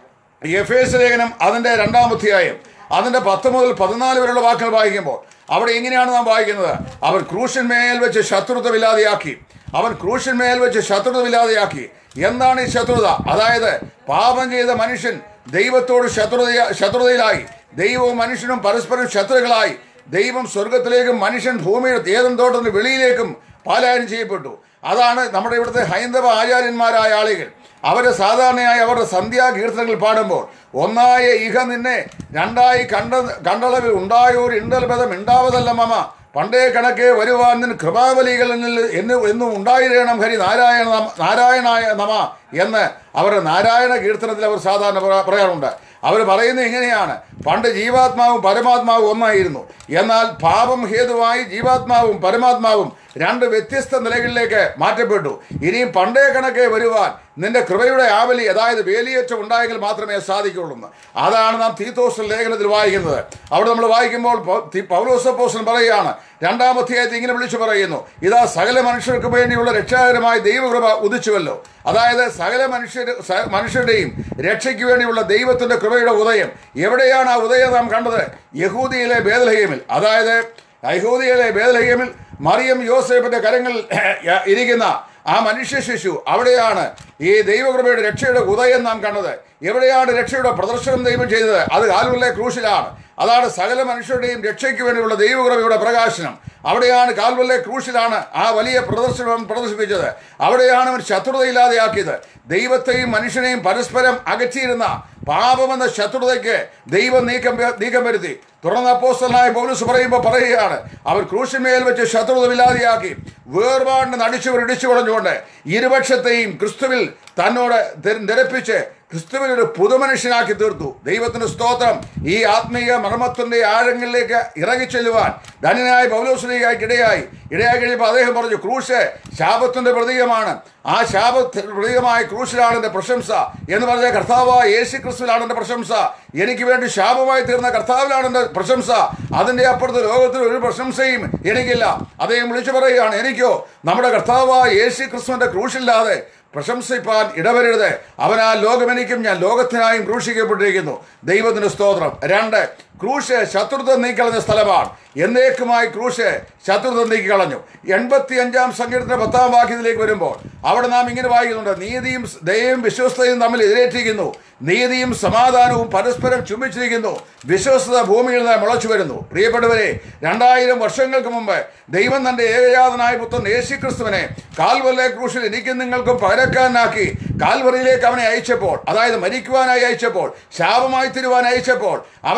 A: എഫ് എസ് ലേഖനം അതിന്റെ രണ്ടാം അധ്യായം അതിന്റെ പത്ത് മുതൽ പതിനാല് വരെയുള്ള വാക്കുകൾ വായിക്കുമ്പോൾ അവിടെ ഇങ്ങനെയാണ് നാം വായിക്കുന്നത് അവർ ക്രൂശന്മേൽ വെച്ച് ശത്രുത്വമില്ലാതെയാക്കി അവൻ ക്രൂശന്മേൽ വെച്ച് ശത്രുത്വമില്ലാതെയാക്കി എന്താണ് ഈ ശത്രുത അതായത് പാപം ചെയ്ത മനുഷ്യൻ ദൈവത്തോട് ശത്രുത ശത്രുതയിലായി ദൈവവും മനുഷ്യനും പരസ്പരം ശത്രുക്കളായി ദൈവം സ്വർഗത്തിലേക്കും മനുഷ്യൻ ഭൂമിയുടെ ഏതും തോട്ടത്തിന് വെളിയിലേക്കും പാലായനം ചെയ്യപ്പെട്ടു അതാണ് നമ്മുടെ ഇവിടുത്തെ ഹൈന്ദവ ആചാര്യന്മാരായ ആളുകൾ അവര് സാധാരണയായി അവരുടെ സന്ധ്യാകീർത്തനങ്ങൾ പാടുമ്പോൾ ഒന്നായ ഇഹ നിന്നെ രണ്ടായി കണ്ട കണ്ടളവിൽ ഉണ്ടായോർ ഇണ്ടൽ ബന്ധം ഉണ്ടാവതല്ല മമ പണ്ടേ കണക്കെ വരുവാൻ നിൻ കൃപാവലികളിൽ എന്ന് എന്നും ഉണ്ടായിരേണം ഹരി നാരായണ നമ- നാരായണായ നമ എന്ന് അവരുടെ നാരായണ കീർത്തനത്തിൽ അവർ സാധാരണ പറ- പറയാറുണ്ട് അവർ പറയുന്നത് ഇങ്ങനെയാണ് പണ്ട് ജീവാത്മാവും പരമാത്മാവും ഒന്നായിരുന്നു എന്നാൽ പാപം ഹേതുവായി ജീവാത്മാവും പരമാത്മാവും രണ്ട് വ്യത്യസ്ത നിലകളിലേക്ക് മാറ്റപ്പെട്ടു ഇനിയും പണ്ടേ കണക്കെ വരുവാൻ നിന്റെ കൃപയുടെ ആവലി അതായത് വേലിയേറ്റം ഉണ്ടായെങ്കിൽ മാത്രമേ സാധിക്കുള്ളൂ എന്ന്. അതാണ് നാം തീത്തോസ് ലേഖനത്തിൽ വായിക്കുന്നത് അവിടെ നമ്മൾ വായിക്കുമ്പോൾ പൗ- തി- പൗലോസപ്പോസൻ പറയുകയാണ് രണ്ടാം അധ്യായത്തിൽ ഇങ്ങനെ വിളിച്ചു പറയുന്നു ഇതാ സകല മനുഷ്യർക്ക് വേണ്ടിയുള്ള രക്ഷാകരമായ ദൈവകൃപ ഉദിച്ചുവല്ലോ അതായത് സകല മനുഷ്യർ സ- മനുഷ്യരുടെയും രക്ഷയ്ക്ക് വേണ്ടിയുള്ള ദൈവത്തിന്റെ കൃപയുടെ ഉദയം എവിടെയാണ് ആ ഉദയം നാം കണ്ടത് യഹൂദിയിലെ ബേദലഹീമിൽ അതായത് യഹൂദിയിലെ ബേദലഹീമിൽ മറിയം യോസേഫിന്റെ കരങ്ങളിൽ ഇരിക്കുന്ന ആ മനുഷ്യ ശിശു അവിടെയാണ് ഈ ദൈവകൃപയുടെ രക്ഷയുടെ ഉദയം നാം കണ്ടത് എവിടെയാണ് രക്ഷയുടെ പ്രദർശനം ദൈവം ചെയ്തത് അത് കാൽവല്ലെ ക്രൂശിലാണ് അതാണ് സകല മനുഷ്യരുടെയും രക്ഷയ്ക്ക് വേണ്ടിയുള്ള ദൈവകൃപയുടെ പ്രകാശനം അവിടെയാണ് കാൽവല്ലെ ക്രൂശിലാണ് ആ വലിയ പ്രദർശനം പ്രദർശിപ്പിച്ചത് അവിടെയാണ് അവൻ ശത്രുതയില്ലാതെയാക്കിയത് ദൈവത്തെയും മനുഷ്യനെയും പരസ്പരം അകറ്റിയിരുന്ന പാപമെന്ന ശത്രുതയ്ക്ക് ദൈവം നീക്കം നീക്കം വരുത്തി തുടർന്ന് അപ്പോസ്റ്റലായ പൗലൂസ് പറയുമ്പോൾ പറയുകയാണ് അവർ ക്രൂശിന്മേൽ വെച്ച് ശത്രുതമില്ലാതെയാക്കി വേർപാടിന് നടിച്ചവർ ഇടിച്ചു കളഞ്ഞുകൊണ്ട് ഇരുപക്ഷത്തെയും ക്രിസ്തുവിൽ തന്നോട് ധ- ധരിപ്പിച്ച് ക്രിസ്തുവിൽ ഒരു പുതുമനുഷ്യനാക്കി തീർത്തു ദൈവത്തിന്റെ സ്തോത്രം ഈ ആത്മീയ മർമ്മത്തിന്റെ ആഴങ്ങളിലേക്ക് ഇറങ്ങിച്ചെല്ലുവാൻ ധന്യനായ പൗലോസ്ലിയായി ഇടയായി ഇടയായി കഴിയുമ്പോൾ അദ്ദേഹം പറഞ്ഞു ക്രൂശ് ശാപത്തിന്റെ പ്രതീകമാണ് ആ ശാപത്തിന് പ്രതീകമായ ക്രൂശിലാണ് എന്റെ പ്രശംസ എന്ന് പറഞ്ഞ കർത്താവായ യേശു ക്രിസ്തുവിലാണ് എന്റെ പ്രശംസ എനിക്ക് വേണ്ടി ശാപമായി തീർന്ന കർത്താവിലാണ് എന്റെ പ്രശംസ അതിന്റെ അപ്പുറത്ത് ലോകത്തിൽ ഒരു പ്രശംസയും എനിക്കില്ല അദ്ദേഹം വിളിച്ചു പറയുകയാണ് എനിക്കോ നമ്മുടെ കർത്താവായ യേശു ക്രിസ്തുവിന്റെ ക്രൂശില്ലാതെ പ്രശംസിപ്പാൻ ഇടവരരുത് അവനാൽ ലോകമെനിക്കും ഞാൻ ലോകത്തിനായും ക്രൂശിക്കപ്പെട്ടിരിക്കുന്നു ദൈവത്തിന്റെ സ്തോത്രം രണ്ട് ക്രൂശ് ശത്രുത നീക്കളഞ്ഞ സ്ഥലമാണ് എന്നേക്കുമായി ക്രൂശ് ശത്രുത നീക്കിക്കളഞ്ഞു എൺപത്തി അഞ്ചാം സങ്കീർത്തന പത്താം വാക്യത്തിലേക്ക് വരുമ്പോൾ അവിടെ നാം ഇങ്ങനെ വായിക്കുന്നുണ്ട് നീതിയും ദയയും വിശ്വസ്തയും തമ്മിൽ എതിരേറ്റിരിക്കുന്നു നീതിയും സമാധാനവും പരസ്പരം ചുംബിച്ചിരിക്കുന്നു വിശ്വസ്തത ഭൂമിയിൽ നിന്ന് മുളച്ചു വരുന്നു പ്രിയപ്പെട്ടവരെ രണ്ടായിരം വർഷങ്ങൾക്ക് മുമ്പ് ദൈവം തന്റെ ഏകജാതനായ പുത്രൻ യേശു ക്രിസ്തുവിനെ കാൽവല്ലെ ക്രൂശിൽ എനിക്കും നിങ്ങൾക്കും പകരക്കാരനാക്കി കാൽവറിയിലേക്ക് അവനെ അയച്ചപ്പോൾ അതായത് മരിക്കുവാനായി അയച്ചപ്പോൾ ശാപമായി തരുവാൻ അയച്ചപ്പോൾ അവനെ ദൈവം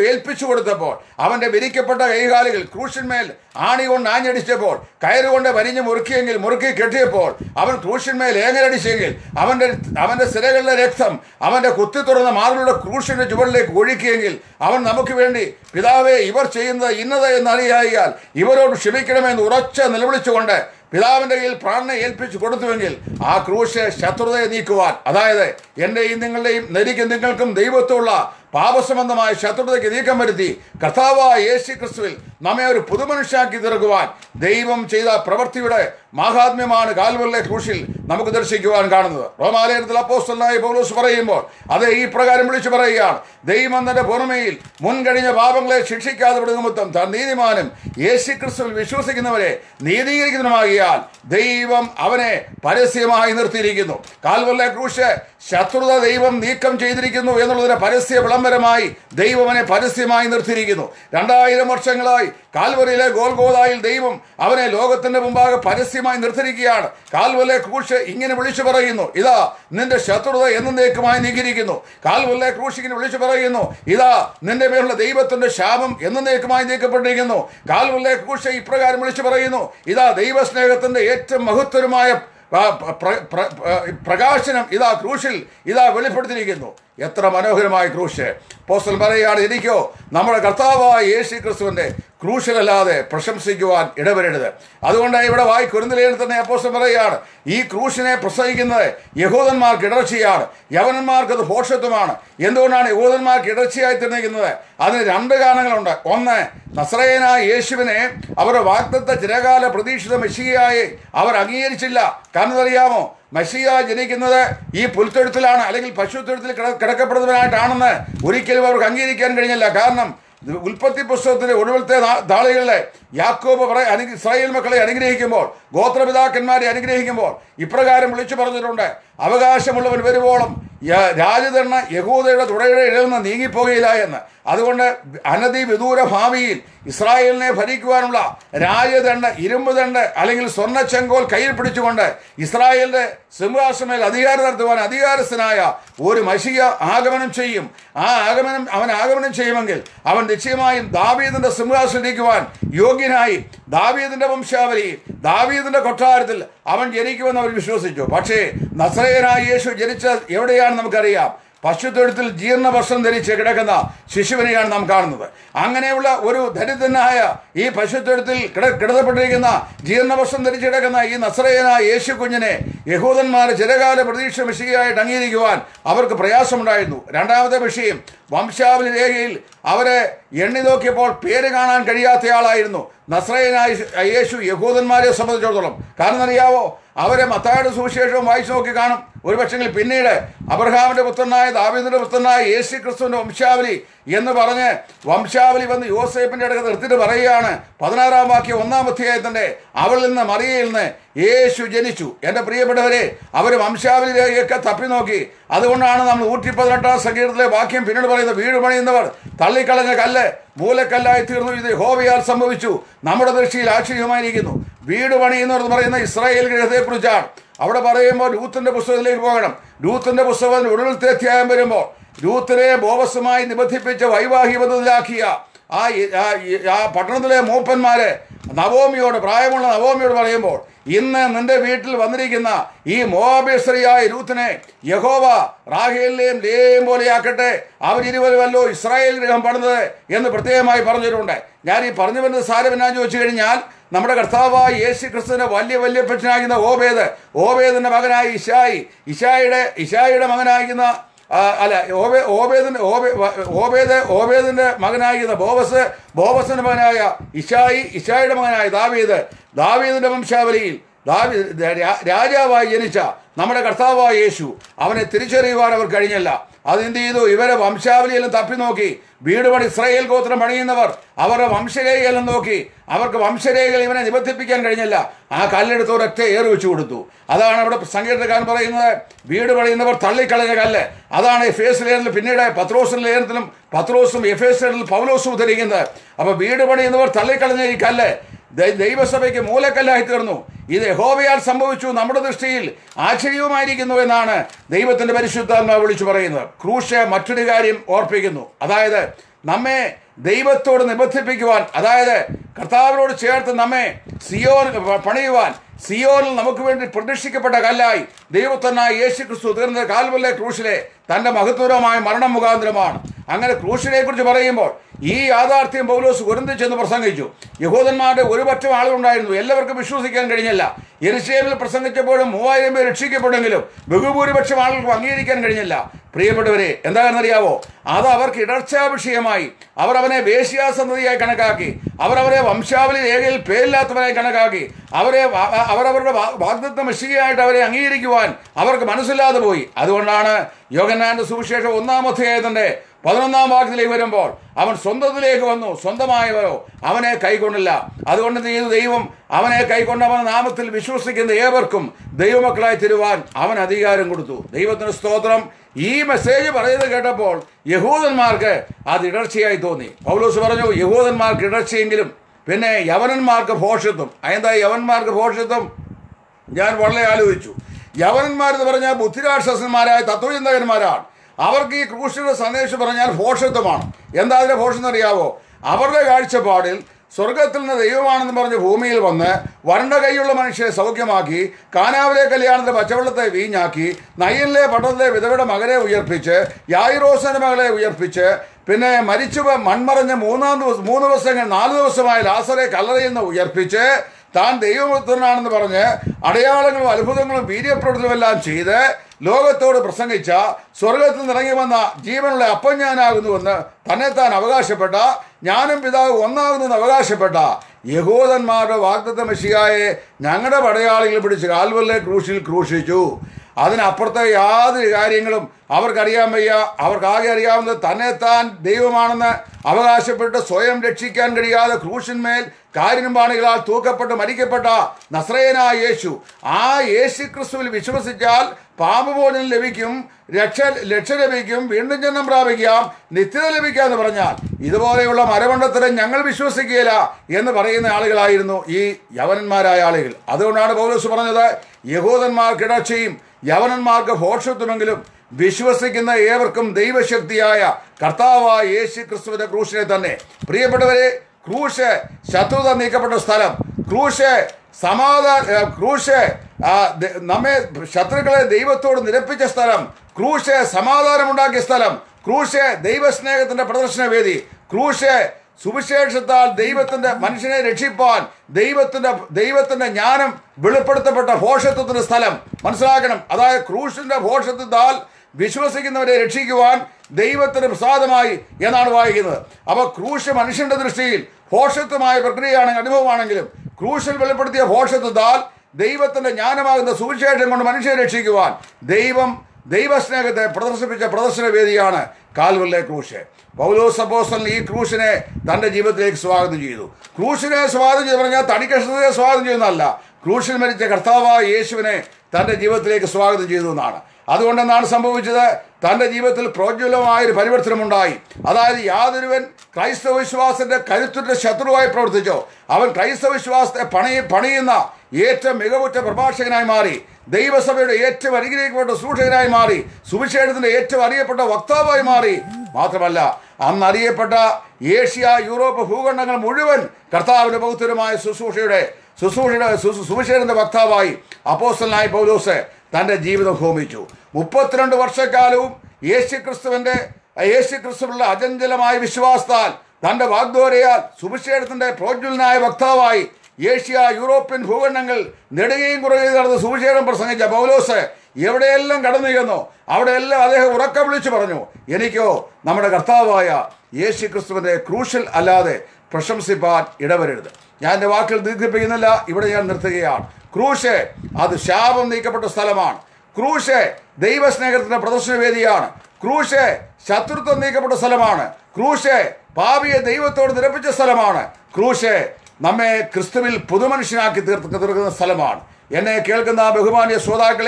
A: ഏൽപ്പിച്ചു കൊടുത്തപ്പോൾ അവന്റെ വിരിക്കപ്പെട്ട കൈകാലുകൾ ക്രൂശന്മേൽ ആണി കൊണ്ട് ആഞ്ഞടിച്ചപ്പോൾ കയറുകൊണ്ട് വരിഞ്ഞ് മുറുക്കിയെങ്കിൽ മുറുക്കി കെട്ടിയപ്പോൾ അവൻ ക്രൂശന്മേൽ ഏങ്ങലടിച്ചെങ്കിൽ അവന്റെ അവന്റെ സിരകളിലെ രക്തം അവന്റെ കുത്തി തുറന്ന മാറിലുള്ള ക്രൂശിന്റെ ചുവടിലേക്ക് ഒഴുക്കിയെങ്കിൽ അവൻ നമുക്ക് വേണ്ടി പിതാവെ ഇവർ ചെയ്യുന്നത് ഇന്നത് എന്നറിയായാൽ ഇവരോട് ക്ഷമിക്കണമെന്ന് ഉറച്ച നിലവിളിച്ചുകൊണ്ട് പിതാവിന്റെ കയ്യിൽ പ്രാണനെ ഏൽപ്പിച്ചു കൊടുത്തുവെങ്കിൽ ആ ക്രൂശ് ശത്രുതയെ നീക്കുവാൻ അതായത് എന്റെയും നിങ്ങളുടെയും നെരിക്കും നിങ്ങൾക്കും ദൈവത്തുള്ള പാപസംബന്ധമായ ശത്രുതയ്ക്ക് നീക്കം വരുത്തി കർത്താവായ യേശു ക്രിസ്തുവിൽ നമ്മെ ഒരു പുതുമനുഷ്യാക്കി തീർക്കുവാൻ ദൈവം ചെയ്ത പ്രവൃത്തിയുടെ മാഹാത്മ്യമാണ് കാൽവറിലെ ക്രൂശിൽ നമുക്ക് ദർശിക്കുവാൻ കാണുന്നത് റോമാലയത്തിൽ അപ്പോസ്റ്റലായി പൗലോസ് പറയുമ്പോൾ അത് ഈ പ്രകാരം വിളിച്ചു പറയുകയാണ് ദൈവം തന്റെ പുറമയിൽ മുൻകഴിഞ്ഞ പാപങ്ങളെ ശിക്ഷിക്കാതെ വിടുന്നമത്വം താൻ നീതിമാനും യേശു ക്രിസ്തുവിൽ വിശ്വസിക്കുന്നവരെ നീതീകരിക്കുന്നതുമാകിയാൽ ദൈവം അവനെ പരസ്യമായി നിർത്തിയിരിക്കുന്നു കാൽവറിലെ ക്രൂശ് ശത്രുത ദൈവം നീക്കം ചെയ്തിരിക്കുന്നു എന്നുള്ളതിന് പരസ്യ വിളംബരമായി ദൈവം അവനെ പരസ്യമായി നിർത്തിയിരിക്കുന്നു രണ്ടായിരം വർഷങ്ങളായി കാൽവറിയിലെ ഗോൽഗോതായിൽ ദൈവം അവനെ ലോകത്തിന്റെ മുമ്പാകെ പരസ്യമായി നിർത്തിയിരിക്കുകയാണ് കാൽവറിലെ ക്രൂശ് ഇങ്ങനെ വിളിച്ചു പറയുന്നു ഇതാ നിന്റെ ശത്രുത എന്നേക്കുമായി നീക്കിയിരിക്കുന്നു കാൽവറിലെ ക്രൂശ് ഇങ്ങനെ വിളിച്ചു പറയുന്നു ഇതാ നിന്റെ മേലുള്ള ദൈവത്തിന്റെ ശാപം എന്നേക്കുമായി നീക്കപ്പെട്ടിരിക്കുന്നു കാൽവറിലെ ക്രൂശ് ഇപ്രകാരം വിളിച്ചു പറയുന്നു ഇതാ ദൈവസ്നേഹത്തിന്റെ ഏറ്റവും മഹത്വരമായ ആ, പ്ര- പ്ര- പ്ര- പ്രകാശനം ഇതാ ക്രൂശിൽ ഇതാ വെളിപ്പെടുത്തിയിരിക്കുന്നു എത്ര മനോഹരമായ ക്രൂശ് പോസ്റ്റൽ പറയുകയാണ് എനിക്കോ നമ്മുടെ കർത്താവായ യേശു ക്രിസ്തുവിന്റെ ക്രൂശിലല്ലാതെ പ്രശംസിക്കുവാൻ ഇടവരരുത് അതുകൊണ്ട് ഇവിടെ വായി കുരുന്നിലേൽ തന്നെ അപ്പോസ്റ്റൽ പറയുകയാണ് ഈ ക്രൂശിനെ പ്രസംഗിക്കുന്നത് യഹൂദന്മാർക്ക് ഇടർച്ചയാണ് യവനന്മാർക്ക് അത് ഭോഷത്വമാണ് എന്തുകൊണ്ടാണ് യഹൂദന്മാർക്ക് ഇടർച്ചയായി തിരിക്കുന്നത് അതിന് രണ്ട് കാരണങ്ങളുണ്ട് ഒന്ന് നസ്രയനായ യേശുവിനെ അവരുടെ വാഗ്ദത്ത ചിരകാല പ്രതീക്ഷിത മെസ്സിയായി അവർ അംഗീകരിച്ചില്ല കാരണം അറിയാമോ മഷിയ ജനിക്കുന്നത് ഈ പുൽത്തൊഴുത്തിലാണ് അല്ലെങ്കിൽ പശുത്തൊഴുത്തിൽ കിട- കിടക്കപ്പെടുന്നവനായിട്ടാണെന്ന് ഒരിക്കലും അവർക്ക് അംഗീകരിക്കാൻ കഴിഞ്ഞില്ല കാരണം ഇത് ഉൽപ്പത്തി പുസ്തകത്തിന്റെ ഒടുവിലത്തെ നാ- നാളുകളിലെ യാക്കോബ് പറ അനു ഇസ്രായേൽ മക്കളെ അനുഗ്രഹിക്കുമ്പോൾ ഗോത്രപിതാക്കന്മാരെ അനുഗ്രഹിക്കുമ്പോൾ ഇപ്രകാരം വിളിച്ചു പറഞ്ഞിട്ടുണ്ട് അവകാശമുള്ളവൻ വരുവോളം യ- രാജധരണ യഹൂദയുടെ തുടയുടെ ഇടയിൽ നിന്ന് നീങ്ങിപ്പോകയില്ല എന്ന് അതുകൊണ്ട് അനധി വിദൂര ഭാവിയിൽ ഇസ്രായേലിനെ ഭരിക്കുവാനുള്ള രാജദണ്ഡ് ഇരുമ്പ് ദണ്ഡ് അല്ലെങ്കിൽ സ്വർണ്ണ ചെങ്കോൽ കയ്യിൽ പിടിച്ചുകൊണ്ട് ഇസ്രായേലിന്റെ സിംഹാസനമേൽ അധികാരം നടത്തുവാൻ അധികാരസ്ഥനായ ഒരു മഷിക ആഗമനം ചെയ്യും ആ ആഗമനം അവൻ ആഗമനം ചെയ്യുമെങ്കിൽ അവൻ നിശ്ചയമായും ദാവീദിന്റെ സിംഹാസനം ഇരിക്കുവാൻ യോഗ്യനായി ദാവീദിന്റെ വംശാവലി ദാവീദിന്റെ കൊട്ടാരത്തിൽ അവൻ ജനിക്കുമെന്ന് അവർ വിശ്വസിച്ചു പക്ഷേ നസ്രയനായ യേശു ജനിച്ച എവിടെയാണെന്ന് നമുക്കറിയാം പശുത്തൊഴുത്തിൽ ജീർണവസ്ത്രം ധരിച്ച് കിടക്കുന്ന ശിശുവിനെയാണ് നാം കാണുന്നത് അങ്ങനെയുള്ള ഒരു ദരിദ്രനായ ഈ പശുത്തൊഴുത്തിൽ കിട കിടത്തപ്പെട്ടിരിക്കുന്ന ജീർണവസ്ത്രം ധരിച്ച് കിടക്കുന്ന ഈ നസ്രയനായ യേശു കുഞ്ഞിനെ യഹൂദന്മാർ ചിരകാല പ്രതീക്ഷ വിഷയമായിട്ട് അംഗീകരിക്കുവാൻ അവർക്ക് പ്രയാസമുണ്ടായിരുന്നു രണ്ടാമത്തെ വിഷയം വംശാവലി രേഖയിൽ അവരെ എണ്ണി നോക്കിയപ്പോൾ പേര് കാണാൻ കഴിയാത്തയാളായിരുന്നു നസ്രയനായ യേശു യഹൂദന്മാരെ സംബന്ധിച്ചിടത്തോളം കാരണം അറിയാവോ അവരെ മത്തായുടെ സുവിശേഷവും വായിച്ചു നോക്കി കാണും ഒരു പക്ഷെങ്കിൽ പിന്നീട് അബ്രഹാമിന്റെ പുത്രനായ ദാവീദിന്റെ പുത്രനായ യേശു ക്രിസ്തുവിന്റെ വംശാവലി എന്ന് പറഞ്ഞ് വംശാവലി വന്ന് യോസേപ്പിന്റെ അടുത്ത് നിർത്തിയിട്ട് പറയുകയാണ് പതിനാറാം വാക്യം ഒന്നാം അധ്യായത്തിന്റെ അവളിൽ നിന്ന് മറിയയിൽ നിന്ന് യേശു ജനിച്ചു എൻ്റെ പ്രിയപ്പെട്ടവരെ അവർ വംശാവലിയിലേക്ക് തപ്പി നോക്കി അതുകൊണ്ടാണ് നമ്മൾ നൂറ്റി പതിനെട്ടാം സംഗീതത്തിലെ വാക്യം പിന്നീട് പറയുന്നത് വീട് പണിയുന്നവർ തള്ളിക്കളഞ്ഞ കല്ല് മൂലക്കല്ലായി തീർന്നു ഇത് ഹോവയാൽ സംഭവിച്ചു നമ്മുടെ ദൃഷ്ടിയിൽ ആശ്ചര്യമായിരിക്കുന്നു വീട് പണിയുന്നവർ എന്ന് പറയുന്ന ഇസ്രായേൽ ഗ്രഹത്തെക്കുറിച്ചാണ് അവിടെ പറയുമ്പോൾ രൂത്തിന്റെ പുസ്തകത്തിലേക്ക് പോകണം രൂത്തിന്റെ പുസ്തകത്തിന് ഒടുവിലത്തെ അധ്യായം വരുമ്പോൾ രൂത്തിനെ ബോവസുമായി നിബന്ധിപ്പിച്ച് വൈവാഹിക ബന്ധത്തിലാക്കിയ ആ ആ- ആ പട്ടണത്തിലെ മൂപ്പന്മാര് നവോമിയോട് പ്രായമുള്ള നവോമിയോട് പറയുമ്പോൾ ഇന്ന് നിന്റെ വീട്ടിൽ വന്നിരിക്കുന്ന ഈ മോബേശ്വരിയായ രൂത്തിനെ യഹോവ റാഹേലിനെയും ലേയും പോലെയാക്കട്ടെ അവരിരുവരുമല്ലോ ഇസ്രായേൽ ഗൃഹം പണിതത് എന്ന് പ്രത്യേകമായി പറഞ്ഞിട്ടുണ്ട് ഞാൻ ഈ പറഞ്ഞു വരുന്നത് സാരം എന്നാന്ന് ചോദിച്ചു കഴിഞ്ഞാൽ നമ്മുടെ കർത്താവായ യേശു ക്രിസ്തുവിന്റെ വലിയ വലിയ പെക്ഷനാകുന്ന ഓബേദ് ഓബേദിന്റെ മകനായ ഇഷായി ഇഷായിയുടെ ഇഷായിയുടെ മകനാകുന്ന ആ, അല്ല ഓബേ ഓബേദിന്റെ ഓബേ വ- ഓബേദ് ഓബേദിന്റെ മകനായിരുന്ന ബോവസ് ബോവസിന്റെ മകനായ ഇഷായി ഇഷായിയുടെ മകനായ ദാവീദ് ദാവീദിന്റെ വംശാവലിയിൽ ദാവി രാ- രാജാവായി ജനിച്ച നമ്മുടെ കർത്താവായ യേശു അവനെ തിരിച്ചറിയുവാൻ അവർ കഴിഞ്ഞില്ല അതെന്ത് ചെയ്തു ഇവരെ വംശാവലിയെല്ലാം തപ്പി നോക്കി വീട് പണി ഇസ്രായേൽ ഗോത്രം പണിയുന്നവർ അവരുടെ വംശരേഖയെല്ലാം നോക്കി അവർക്ക് വംശരേഖകൾ ഇവനെ നിബന്ധിപ്പിക്കാൻ കഴിഞ്ഞില്ല ആ കല്ലെടുത്ത് ഒരൊറ്റ ഏറ് വെച്ചു കൊടുത്തു അതാണ് അവിടെ സംഗീതക്കാരൻ പറയുന്നത് വീട് പണിയുന്നവർ തള്ളിക്കളഞ്ഞ കല്ല് അതാണ് എഫേസ് ലേഖനത്തിൽ പിന്നീട് പത്രോസിന്റെ ലേഖനത്തിലും പത്രോസും എഫേസ് ലേഖനത്തിൽ പൗലോസും ഉദ്ധരിക്കുന്നത് അപ്പൊ വീട് പണിയുന്നവർ തള്ളിക്കളഞ്ഞ ഈ കല്ല് ദൈ- ദൈവസഭയ്ക്ക് മൂലക്കല്ലായി തീർന്നു ഇത് യഹോവയാൽ സംഭവിച്ചു നമ്മുടെ ദൃഷ്ടിയിൽ ആശ്ചര്യവുമായിരിക്കുന്നു എന്നാണ് ദൈവത്തിന്റെ പരിശുദ്ധാത്മാവ് വിളിച്ചു പറയുന്നത് ക്രൂശ് മറ്റൊരു കാര്യം ഓർപ്പിക്കുന്നു അതായത് നമ്മെ ദൈവത്തോട് നിബന്ധിപ്പിക്കുവാൻ അതായത് കർത്താവിനോട് ചേർത്ത് നമ്മെ സിയോൻ പണിയുവാൻ സിയോനിൽ നമുക്ക് വേണ്ടി പ്രതിഷ്ഠിക്കപ്പെട്ട കല്ലായി ദൈവത്തന്നായ യേശു ക്രിസ്തു തീർന്ന കാൽവല്ലെ ക്രൂശിലെ തന്റെ മഹത്വരമായ മരണം മുഖാന്തരമാണ് അങ്ങനെ ക്രൂശിനെ കുറിച്ച് പറയുമ്പോൾ ഈ യാഥാർത്ഥ്യം പൗലോസ് കുരുന്തിച്ചെന്ന് പ്രസംഗിച്ചു യഹൂദന്മാരുടെ ഒരുപറ്റം ആളുകളുണ്ടായിരുന്നു എല്ലാവർക്കും വിശ്വസിക്കാൻ കഴിഞ്ഞില്ല എരുശേമിൽ പ്രസംഗിച്ചപ്പോഴും മൂവായിരം പേർ രക്ഷിക്കപ്പെടുമെങ്കിലും ബഹുഭൂരിപക്ഷം ആളുകൾക്ക് അംഗീകരിക്കാൻ കഴിഞ്ഞില്ല പ്രിയപ്പെട്ടവരെ എന്താണെന്നറിയാവോ അത് അവർക്ക് ഇടർച്ചാ വിഷയമായി അവർ അവനെ വേശ്യാസന്തതിയായി കണക്കാക്കി അവർ അവരെ വംശാവലി രേഖയിൽ പേരില്ലാത്തവരായി കണക്കാക്കി അവരെ വ- വ- അവരവരുടെ വാ- വാഗ്ദത്ത മെഷികയായിട്ട് അവരെ അംഗീകരിക്കുവാൻ അവർക്ക് മനസ്സില്ലാതെ പോയി അതുകൊണ്ടാണ് യോഗനാന്റെ സുവിശേഷം ഒന്നാം അധ്യായത്തിന്റെ പതിനൊന്നാം വാക്യത്തിലേക്ക് വരുമ്പോൾ അവൻ സ്വന്തത്തിലേക്ക് വന്നു സ്വന്തമായവരോ അവനെ കൈക്കൊണ്ടില്ല അതുകൊണ്ട് എന്ത് ചെയ്തു ദൈവം അവനെ കൈക്കൊണ്ട് അവൻ നാമത്തിൽ വിശ്വസിക്കുന്ന ഏവർക്കും ദൈവമക്കളായി തരുവാൻ അവൻ അധികാരം കൊടുത്തു ദൈവത്തിന് സ്തോത്രം ഈ മെസ്സേജ് പറയുന്നത് കേട്ടപ്പോൾ യഹൂദന്മാർക്ക് അത് ഇടർച്ചയായി തോന്നി പൗലോസ് പറഞ്ഞു യഹൂദന്മാർക്ക് ഇടർച്ചയെങ്കിലും പിന്നെ യവനന്മാർക്ക് ഭോഷത്വം എന്താ യവന്മാർക്ക് ഭോഷത്വം ഞാൻ വളരെ ആലോചിച്ചു യവനന്മാരെന്ന് പറഞ്ഞാൽ ബുദ്ധിരാക്ഷസന്മാരായ തത്വചിന്തകന്മാരാണ് അവർക്ക് ഈ ക്രൂശിയുടെ സന്ദേശം പറഞ്ഞാൽ ഭോഷത്വമാണ് എന്താ അതിന്റെ ഭോഷം അറിയാവോ അവരുടെ കാഴ്ചപ്പാടിൽ സ്വർഗത്തിൽ നിന്ന് ദൈവമാണെന്ന് പറഞ്ഞ് ഭൂമിയിൽ വന്ന് വരണ്ട കൈയുള്ള മനുഷ്യരെ സൗഖ്യമാക്കി കാനാവിലെ കല്യാണത്തിലെ പച്ചവെള്ളത്തെ വീഞ്ഞാക്കി നയ്യലിലെ പട്ടണത്തിലെ വിധവയുടെ മകനെ ഉയർപ്പിച്ച് യായിറോസന്റെ മകളെ ഉയർപ്പിച്ച് പിന്നെ മരിച്ചു പോ- മൺമറഞ്ഞ് മൂന്നാം ദിവസം മൂന്ന് ദിവസങ്ങൾ നാല് ദിവസമായി ലാസറെ കല്ലറയിൽ നിന്ന് ഉയർപ്പിച്ച് താൻ ദൈവപുത്രനാണെന്ന് പറഞ്ഞ് അടയാളങ്ങളും അത്ഭുതങ്ങളും വീര്യപ്രവൃത്തിയുമെല്ലാം ചെയ്ത് ലോകത്തോട് പ്രസംഗിച്ച സ്വർഗത്തിൽ നിന്ന് ഇറങ്ങി വന്ന ജീവനുള്ള അപ്പം ഞാനാകുന്നുവെന്ന് തന്നെ താൻ അവകാശപ്പെട്ട ഞാനും പിതാവ് ഒന്നാകുന്നെന്ന് അവകാശപ്പെട്ട യഹൂദന്മാരുടെ വാഗ്ദത്ത മെഷിയായെ ഞങ്ങളുടെ പടയാളികൾ പിടിച്ച് കാൽവല്ലെ ക്രൂശിൽ ക്രൂശിച്ചു അതിനപ്പുറത്തെ യാതൊരു കാര്യങ്ങളും അവർക്കറിയാൻ വയ്യ അവർക്കാകെ അറിയാവുന്നത് തന്നെ താൻ ദൈവമാണെന്ന് അവകാശപ്പെട്ട് സ്വയം രക്ഷിക്കാൻ കഴിയാതെ ക്രൂശന്മേൽ കാര്യപാണികളാൽ തൂക്കപ്പെട്ട് മരിക്കപ്പെട്ട നസ്രയനായ യേശു ആ യേശു ക്രിസ്തുവിൽ വിശ്വസിച്ചാൽ പാപമോചനം ലഭിക്കും രക്ഷ രക്ഷ ലഭിക്കും വീണ്ടും ജന്മം പ്രാപിക്കാം നിത്യത ലഭിക്കാം എന്ന് പറഞ്ഞാൽ ഇതുപോലെയുള്ള മരമണ്ടത്തരം ഞങ്ങൾ വിശ്വസിക്കുകയില്ല എന്ന് പറയുന്ന ആളുകളായിരുന്നു ഈ യവനന്മാരായ ആളുകൾ അതുകൊണ്ടാണ് പൗലോസ് പറഞ്ഞത് യഹൂദന്മാർക്ക് ഇടർച്ചയും യവനന്മാർക്ക് ഭോഷത്വമെങ്കിലും വിശ്വസിക്കുന്ന ഏവർക്കും ദൈവശക്തിയായ കർത്താവായ യേശു ക്രിസ്തുവിന്റെ ക്രൂശിനെ തന്നെ പ്രിയപ്പെട്ടവരെ ക്രൂശ് ശത്രുത നീക്കപ്പെട്ട സ്ഥലം ക്രൂശ് സമാധാന ഏ, ക്രൂശ് ആ, ദ- നമ്മെ ശത്രുക്കളെ ദൈവത്തോട് നിരപ്പിച്ച സ്ഥലം ക്രൂശ് സമാധാനമുണ്ടാക്കിയ സ്ഥലം ക്രൂശ് ദൈവസ്നേഹത്തിന്റെ പ്രദർശന വേദി ക്രൂശ് സുവിശേഷത്താൽ ദൈവത്തിന്റെ മനുഷ്യനെ രക്ഷിപ്പാൻ ദൈവത്തിന്റെ ദൈവത്തിന്റെ ജ്ഞാനം വെളിപ്പെടുത്തപ്പെട്ട ഭോഷത്വത്തിന്റെ സ്ഥലം മനസ്സിലാക്കണം അതായത് ക്രൂശിന്റെ ഭോഷത്വത്താൽ വിശ്വസിക്കുന്നവരെ രക്ഷിക്കുവാൻ ദൈവത്തിന് പ്രസാദമായി എന്നാണ് വായിക്കുന്നത് അപ്പൊ ക്രൂശ് മനുഷ്യന്റെ ദൃഷ്ടിയിൽ ഭോഷത്വമായ പ്രക്രിയയാണെങ്കിൽ അനുഭവമാണെങ്കിലും ക്രൂശിൽ വെളിപ്പെടുത്തിയ ഭോഷത്വത്താൽ ദൈവത്തിന്റെ ജ്ഞാനമാകുന്ന സുവിശേഷം കൊണ്ട് മനുഷ്യരെ രക്ഷിക്കുവാൻ ദൈവം ദൈവസ്നേഹത്തെ പ്രദർശിപ്പിച്ച പ്രദർശന വേദിയാണ് കാൽവല്ലെ ക്രൂശ് പൗലോസ് അപ്പോസ്തലൻ ഈ ക്രൂശിനെ തന്റെ ജീവിതത്തിലേക്ക് സ്വാഗതം ചെയ്തു ക്രൂശിനെ സ്വാഗതം ചെയ്തു പറഞ്ഞാൽ തടിക്കഷ്ണത്തെ സ്വാഗതം ചെയ്യുന്നതല്ല ക്രൂശിൽ മരിച്ച കർത്താവായ യേശുവിനെ തന്റെ ജീവിതത്തിലേക്ക് സ്വാഗതം ചെയ്തു എന്നാണ് അതുകൊണ്ടെന്നാണ് സംഭവിച്ചത് തന്റെ ജീവിതത്തിൽ പ്രോജ്വലമായ ഒരു പരിവർത്തനമുണ്ടായി അതായത് യാതൊരുവൻ ക്രൈസ്തവ വിശ്വാസത്തിന്റെ കരുത്തുറ്റ ശത്രുവായി പ്രവർത്തിച്ചോ അവൻ ക്രൈസ്തവ വിശ്വാസത്തെ പണി പണിയുന്ന ഏറ്റവും മികവുറ്റ പ്രഭാഷകനായി മാറി ദൈവസഭയുടെ ഏറ്റവും അനുഗ്രഹിക്കപ്പെട്ട സൂക്ഷകനായി മാറി സുവിശേഷത്തിന്റെ ഏറ്റവും അറിയപ്പെട്ട വക്താവായി മാറി മാത്രമല്ല അന്ന് അറിയപ്പെട്ട ഏഷ്യ യൂറോപ്പ് ഭൂഖണ്ഡങ്ങൾ മുഴുവൻ കർത്താവിന്റെ ബൗദ്ധരമായ ശുശ്രൂഷയുടെ ശുശ്രൂഷയുടെ സു- സുവിശേഷന്റെ വക്താവായി അപ്പോസ്റ്റലായ പൗലോസ് തന്റെ ജീവിതം ഹോമിച്ചു മുപ്പത്തിരണ്ട് വർഷക്കാലവും യേശു ക്രിസ്തുവിന്റെ യേശു ക്രിസ്തുവിലുള്ള അചഞ്ചലമായ വിശ്വാസത്താൽ തന്റെ വാഗ്ദോരയാൽ സുവിശേഷത്തിന്റെ പ്രോജ്വലനായ വക്താവായി ഏഷ്യ യൂറോപ്യൻ ഭൂഖണ്ഡങ്ങൾ നെടുകയും കുറയുകയും നടന്ന് സുവിശേഷം പ്രസംഗിച്ച പൗലോസ് എവിടെയെല്ലാം കടന്നു ചെന്നോ അവിടെയെല്ലാം അദ്ദേഹം ഉറക്ക വിളിച്ചു പറഞ്ഞു എനിക്കോ നമ്മുടെ കർത്താവായ യേശു ക്രിസ്തുവിന്റെ ക്രൂഷ്യൽ അല്ലാതെ പ്രശംസിപ്പാൻ ഇടവരരുത് ഞാൻ എൻ്റെ വാക്കുകൾ ദീർഘിപ്പിക്കുന്നില്ല ഇവിടെ ഞാൻ നിർത്തുകയാണ് ക്രൂശ് അത് ശാപം നീക്കപ്പെട്ട സ്ഥലമാണ് ക്രൂശ് ദൈവസ്നേഹത്തിന്റെ പ്രദർശന വേദിയാണ് ക്രൂശ് ശത്രുത്വം നീക്കപ്പെട്ട സ്ഥലമാണ് ക്രൂശ് പാപിയെ ദൈവത്തോട് നിരപ്പിച്ച സ്ഥലമാണ് ക്രൂശ് നമ്മെ ക്രിസ്തുവിൽ പുതുമനുഷ്യനാക്കി തീർത്ത് തീർക്കുന്ന സ്ഥലമാണ് എന്നെ കേൾക്കുന്ന ബഹുമാനിയ ശ്രോതാക്കളെ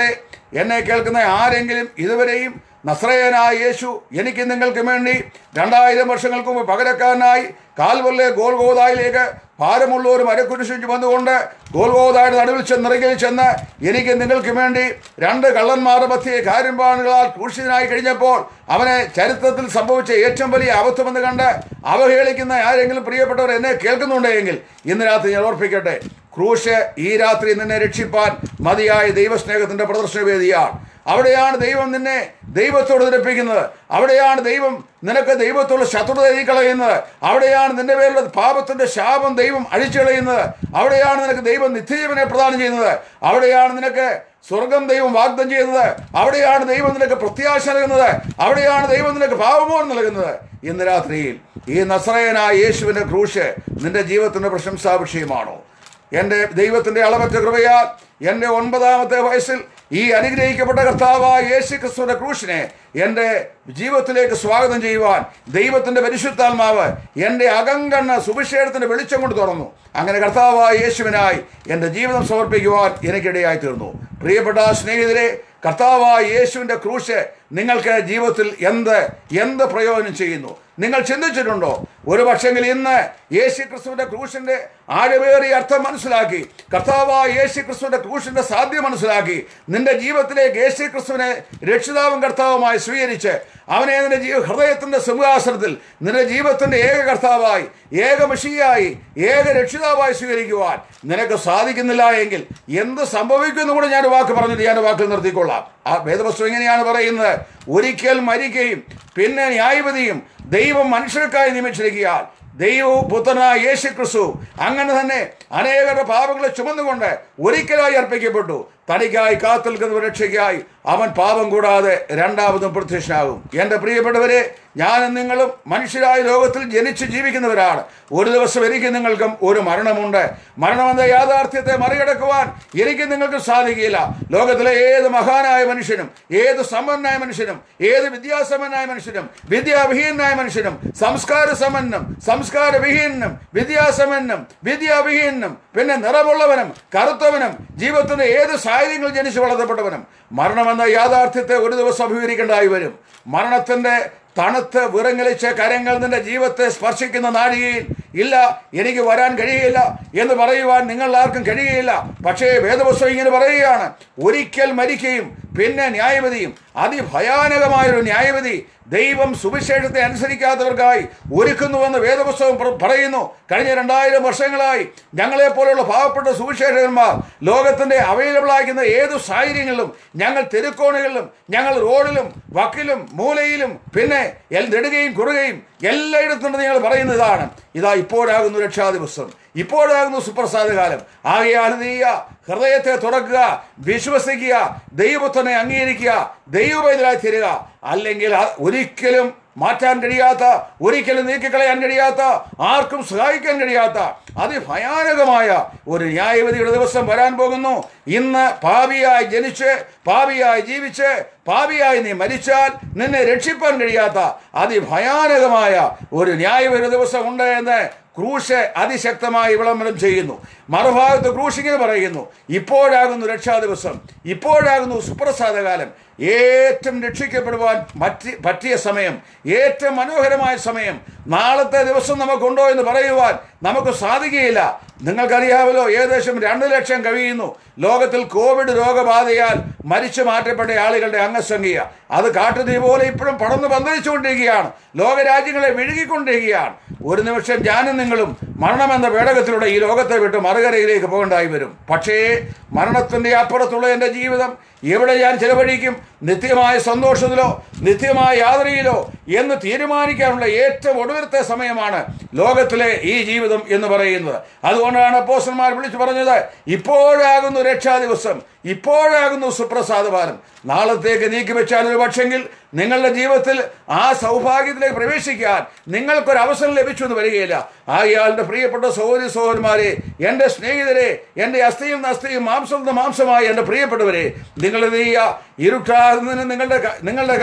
A: എന്നെ കേൾക്കുന്ന ആരെങ്കിലും ഇതുവരെയും നസ്രയനായ യേശു എനിക്ക് നിങ്ങൾക്ക് വേണ്ടി രണ്ടായിരം വർഷങ്ങൾക്ക് മുമ്പ് പകരക്കാരനായി കാൽവല്ലെ ഗോൽഗോതായിലേക്ക് ഭാരമുള്ള ഒരു മരക്കുരിശിച്ച് വന്നുകൊണ്ട് ഗോൽഗോതായുടെ നടുവിൽ ചെന്നിറങ്ങിൽ ചെന്ന് എനിക്ക് നിങ്ങൾക്ക് വേണ്ടി രണ്ട് കള്ളന്മാരുടെ മധ്യേ കാര്യമ്പാടുകളാൽ ക്രൂശിതനായി കഴിഞ്ഞപ്പോൾ അവനെ ചരിത്രത്തിൽ സംഭവിച്ച ഏറ്റവും വലിയ അബദ്ധമെന്ന് കണ്ട് അവഹേളിക്കുന്ന ആരെങ്കിലും പ്രിയപ്പെട്ടവർ എന്നെ കേൾക്കുന്നുണ്ടെങ്കിൽ ഇന്ന് രാത്രി ഞാൻ ഓർപ്പിക്കട്ടെ ക്രൂശ് ഈ രാത്രി നിന്നെ രക്ഷിപ്പാൻ മതിയായ ദൈവസ്നേഹത്തിന്റെ പ്രദർശന വേദിയാണ് അവിടെയാണ് ദൈവം നിന്നെ ദൈവത്തോട് നിരപ്പിക്കുന്നത് അവിടെയാണ് ദൈവം നിനക്ക് ദൈവത്തോട് ശത്രുത കളയുന്നത് അവിടെയാണ് നിന്റെ പേരുള്ള പാപത്തിന്റെ ശാപം ദൈവം അഴിച്ചു കളയുന്നത് അവിടെയാണ് നിനക്ക് ദൈവം നിത്യജീവനെ പ്രദാനം ചെയ്യുന്നത് അവിടെയാണ് നിനക്ക് സ്വർഗം ദൈവം വാഗ്ദം ചെയ്യുന്നത് അവിടെയാണ് ദൈവം നിനക്ക് പ്രത്യാശ നൽകുന്നത് അവിടെയാണ് ദൈവം നിനക്ക് പാപമോഹം നൽകുന്നത് ഇന്ന് രാത്രിയിൽ ഈ നസ്രയനായ യേശുവിന്റെ ക്രൂശ് നിന്റെ ജീവിതത്തിന്റെ പ്രശംസാ വിഷയമാണോ എൻ്റെ ദൈവത്തിൻ്റെ അളവറ്റ കൃപയാൽ എൻ്റെ ഒൻപതാമത്തെ വയസ്സിൽ ഈ അനുഗ്രഹിക്കപ്പെട്ട കർത്താവായ യേശു ക്രിസ്തുവിന്റെ ക്രൂശിനെ എൻ്റെ ജീവിതത്തിലേക്ക് സ്വാഗതം ചെയ്യുവാൻ ദൈവത്തിൻ്റെ പരിശുദ്ധാത്മാവ് എൻ്റെ അകങ്കണ്ണ് സുവിശേഷത്തിൻ്റെ വെളിച്ചം കൊണ്ട് തുറന്നു അങ്ങനെ കർത്താവായ യേശുവിനായി എൻ്റെ ജീവിതം സമർപ്പിക്കുവാൻ എനിക്കിടയായി തീർന്നു പ്രിയപ്പെട്ട സ്നേഹിതരെ കർത്താവായ യേശുവിൻ്റെ ക്രൂശ് നിങ്ങൾക്ക് ജീവിതത്തിൽ എന്ത് എന്ത് പ്രയോജനം ചെയ്യുന്നു നിങ്ങൾ ചിന്തിച്ചിട്ടുണ്ടോ ഒരു പക്ഷെങ്കിൽ ഇന്ന് യേശു ക്രിസ്തുവിന്റെ ക്രൂശിന്റെ ആഴവേറിയ അർത്ഥം മനസ്സിലാക്കി കർത്താവായ യേശു ക്രിസ്തുവിന്റെ ക്രൂശിന്റെ സാധ്യം മനസ്സിലാക്കി നിന്റെ ജീവിതത്തിലേക്ക് യേശു ക്രിസ്തുവിനെ രക്ഷിതാവും കർത്താവുമായി സ്വീകരിച്ച് അവനെ നിന്റെ ജീവ ഹൃദയത്തിന്റെ സിംഹാസനത്തിൽ നിന്റെ ജീവിതത്തിന്റെ ഏക കർത്താവായി ഏക മഷിയായി ഏക രക്ഷിതാവായി സ്വീകരിക്കുവാൻ നിനക്ക് സാധിക്കുന്നില്ല എങ്കിൽ എന്ത് സംഭവിക്കുന്നു കൂടെ ഞാൻ വാക്ക് പറഞ്ഞിട്ട് ഞാൻ വാക്കിൽ നിർത്തിക്കൊള്ളാം ആ വേദപുസ്തകം ഇങ്ങനെയാണ് പറയുന്നത് ഒരിക്കൽ മരിക്കുകയും പിന്നെ ന്യായപതിയും ദൈവം മനുഷ്യർക്കായി നിയമിച്ചിരിക്കുകയാൽ ദൈവവും പുത്രനായ യേശു ക്രിസ്തു അങ്ങനെ തന്നെ അനേകരുടെ പാപങ്ങളെ ചുമന്നുകൊണ്ട് ഒരിക്കലായി അർപ്പിക്കപ്പെട്ടു തനിക്കായി കാത്തു നിൽക്കുന്ന രക്ഷയ്ക്കായി അവൻ പാപം കൂടാതെ രണ്ടാമതും പ്രത്യക്ഷനാകും എൻ്റെ പ്രിയപ്പെട്ടവരെ ഞാനും നിങ്ങളും മനുഷ്യരായ ലോകത്തിൽ ജനിച്ച് ജീവിക്കുന്നവരാണ് ഒരു ദിവസം എനിക്ക് നിങ്ങൾക്കും ഒരു മരണമുണ്ട് മരണമെന്ന യാഥാർത്ഥ്യത്തെ മറികടക്കുവാൻ എനിക്ക് നിങ്ങൾക്ക് സാധിക്കില്ല ലോകത്തിലെ ഏത് മഹാനായ മനുഷ്യനും ഏത് സമ്പന്നനായ മനുഷ്യനും ഏത് വിദ്യാസമ്പന്നനായ മനുഷ്യനും വിദ്യാവിഹീനായ മനുഷ്യനും സംസ്കാര സമ്പന്നം സംസ്കാര വിഹീനും വിദ്യാസമ്പന്നം വിദ്യാവിഹീനും പിന്നെ നിറമുള്ളവനും കറുത്തവനും ജീവിതത്തിന്റെ ഏത് സാഹചര്യങ്ങൾ ജനിച്ചു വളർത്തപ്പെട്ടവനും മരണമെന്ന യാഥാർത്ഥ്യത്തെ ഒരു ദിവസം അഭിമുഖീകരിക്കേണ്ടതായി വരും മരണത്തിന്റെ തണുത്ത് വിറങ്ങലിച്ച് കരങ്ങൾ നിന്റെ ജീവിതത്തെ സ്പർശിക്കുന്ന നാഴികയിൽ ഇല്ല എനിക്ക് വരാൻ കഴിയില്ല എന്ന് പറയുവാൻ നിങ്ങൾ ആർക്കും കഴിയുകയില്ല പക്ഷേ വേദപുസ്തകം ഇങ്ങനെ പറയുകയാണ് ഒരിക്കൽ മരിക്കുകയും പിന്നെ ന്യായവതിയും അതിഭയാനകമായൊരു ന്യായവതി ദൈവം സുവിശേഷത്തെ അനുസരിക്കാത്തവർക്കായി ഒരുക്കുന്നുവെന്ന് വേദപുസ്തകം പ്ര- പറയുന്നു കഴിഞ്ഞ രണ്ടായിരം വർഷങ്ങളായി ഞങ്ങളെ പോലെയുള്ള പാവപ്പെട്ട സുവിശേഷകന്മാർ ലോകത്തിന്റെ അവൈലബിൾ ആയിരിക്കുന്ന ഏതു സാഹചര്യങ്ങളിലും ഞങ്ങൾ തെരുക്കോണുകളിലും ഞങ്ങൾ റോഡിലും വക്കിലും മൂലയിലും പിന്നെ എൽ- നെടുകയും കുറുകയും എല്ലായിടത്തും ഞങ്ങൾ പറയുന്ന ഇതാണ് ഇതാ ഇപ്പോഴാകുന്നു രക്ഷാദിവസം ഇപ്പോഴാകുന്നു സുപ്രസാദകാലം ആകയാൽ നീ ഹൃദയത്തെ തുറക്കുക വിശ്വസിക്കുക ദൈവത്തിനെ അംഗീകരിക്കുക ദൈവപൈതലായി തീരുക അല്ലെങ്കിൽ അ- ഒരിക്കലും മാറ്റാൻ കഴിയാത്ത ഒരിക്കലും നീക്കിക്കളയാൻ കഴിയാത്ത ആർക്കും സഹായിക്കാൻ കഴിയാത്ത അതിഭയാനകമായ ഒരു ന്യായവിധിയുടെ ദിവസം വരാൻ പോകുന്നു ഇന്ന് പാപിയായി ജനിച്ച് പാപിയായി ജീവിച്ച് പാപിയായി നീ മരിച്ചാൽ നിന്നെ രക്ഷിപ്പാൻ കഴിയാത്ത അതിഭയാനകമായ ഒരു ന്യായവിധി ദിവസം ഉണ്ട് എന്ന് ക്രൂശ് അതിശക്തമായി വിളംബരം ചെയ്യുന്നു മറുഭാഗത്ത് ക്രൂശ് ഇങ്ങനെ പറയുന്നു ഇപ്പോഴാകുന്നു രക്ഷാദിവസം ഇപ്പോഴാകുന്നു സുപ്രസാദകാലം ഏറ്റവും രക്ഷിക്കപ്പെടുവാൻ മറ്റ് പറ്റിയ സമയം ഏറ്റവും മനോഹരമായ സമയം നാളത്തെ ദിവസം നമുക്കുണ്ടോ എന്ന് പറയുവാൻ നമുക്ക് സാധിക്കുകയില്ല നിങ്ങൾക്കറിയാമല്ലോ ഏകദേശം രണ്ട് ലക്ഷം കഴിയുന്നു ലോകത്തിൽ കോവിഡ് രോഗബാധയാൽ മരിച്ചു മാറ്റപ്പെട്ട ആളുകളുടെ അംഗസംഖ്യ അത് കാട്ടുതീ പോലെ ഇപ്പോഴും പടർന്ന് പന്തലിച്ചുകൊണ്ടിരിക്കുകയാണ് ലോകരാജ്യങ്ങളെ വിഴുകിക്കൊണ്ടിരിക്കുകയാണ് ഒരു നിമിഷം ഞാനും നിങ്ങളും മരണമെന്ന പേടകത്തിലൂടെ ഈ ലോകത്തെ വിട്ട് മറുകരയിലേക്ക് പോകേണ്ടായി വരും പക്ഷേ മരണത്തിന്റെ അപ്പുറത്തുള്ള എൻ്റെ ജീവിതം എവിടെ ഞാൻ ചെലവഴിക്കും നിത്യമായ സന്തോഷത്തിലോ നിത്യമായ യാത്രയിലോ എന്ന് തീരുമാനിക്കാനുള്ള ഏറ്റവും ഒടുവിലത്തെ സമയമാണ് ലോകത്തിലെ ഈ ജീവിതം എന്ന് പറയുന്നത് അതുകൊണ്ടാണ് അപ്പോസ്റ്റന്മാർ വിളിച്ചു പറഞ്ഞത് ഇപ്പോഴാകുന്നു രക്ഷാദിവസം ഇപ്പോഴാകുന്നു സുപ്രസാദപാലം നാളത്തേക്ക് നീക്കി വെച്ചാൽ ഒരു പക്ഷെങ്കിൽ നിങ്ങളുടെ ജീവിതത്തിൽ ആ സൗഭാഗ്യത്തിലേക്ക് പ്രവേശിക്കാൻ നിങ്ങൾക്കൊരു അവസരം ലഭിച്ചു എന്ന് വരികയില്ല ആകയാളുടെ പ്രിയപ്പെട്ട സഹോദരി സഹോദരന്മാരെ എൻ്റെ സ്നേഹിതരെ എൻ്റെ അസ്ഥിയിൽ നിന്ന് അസ്ഥിയും മാംസം നിന്ന് മാംസമായ എൻ്റെ പ്രിയപ്പെട്ടവരെ നിങ്ങൾ എന്ത് ചെയ്യുക ഇരുട്ടാകുന്നതിന് നിങ്ങളുടെ ക- നിങ്ങളുടെ കാൽ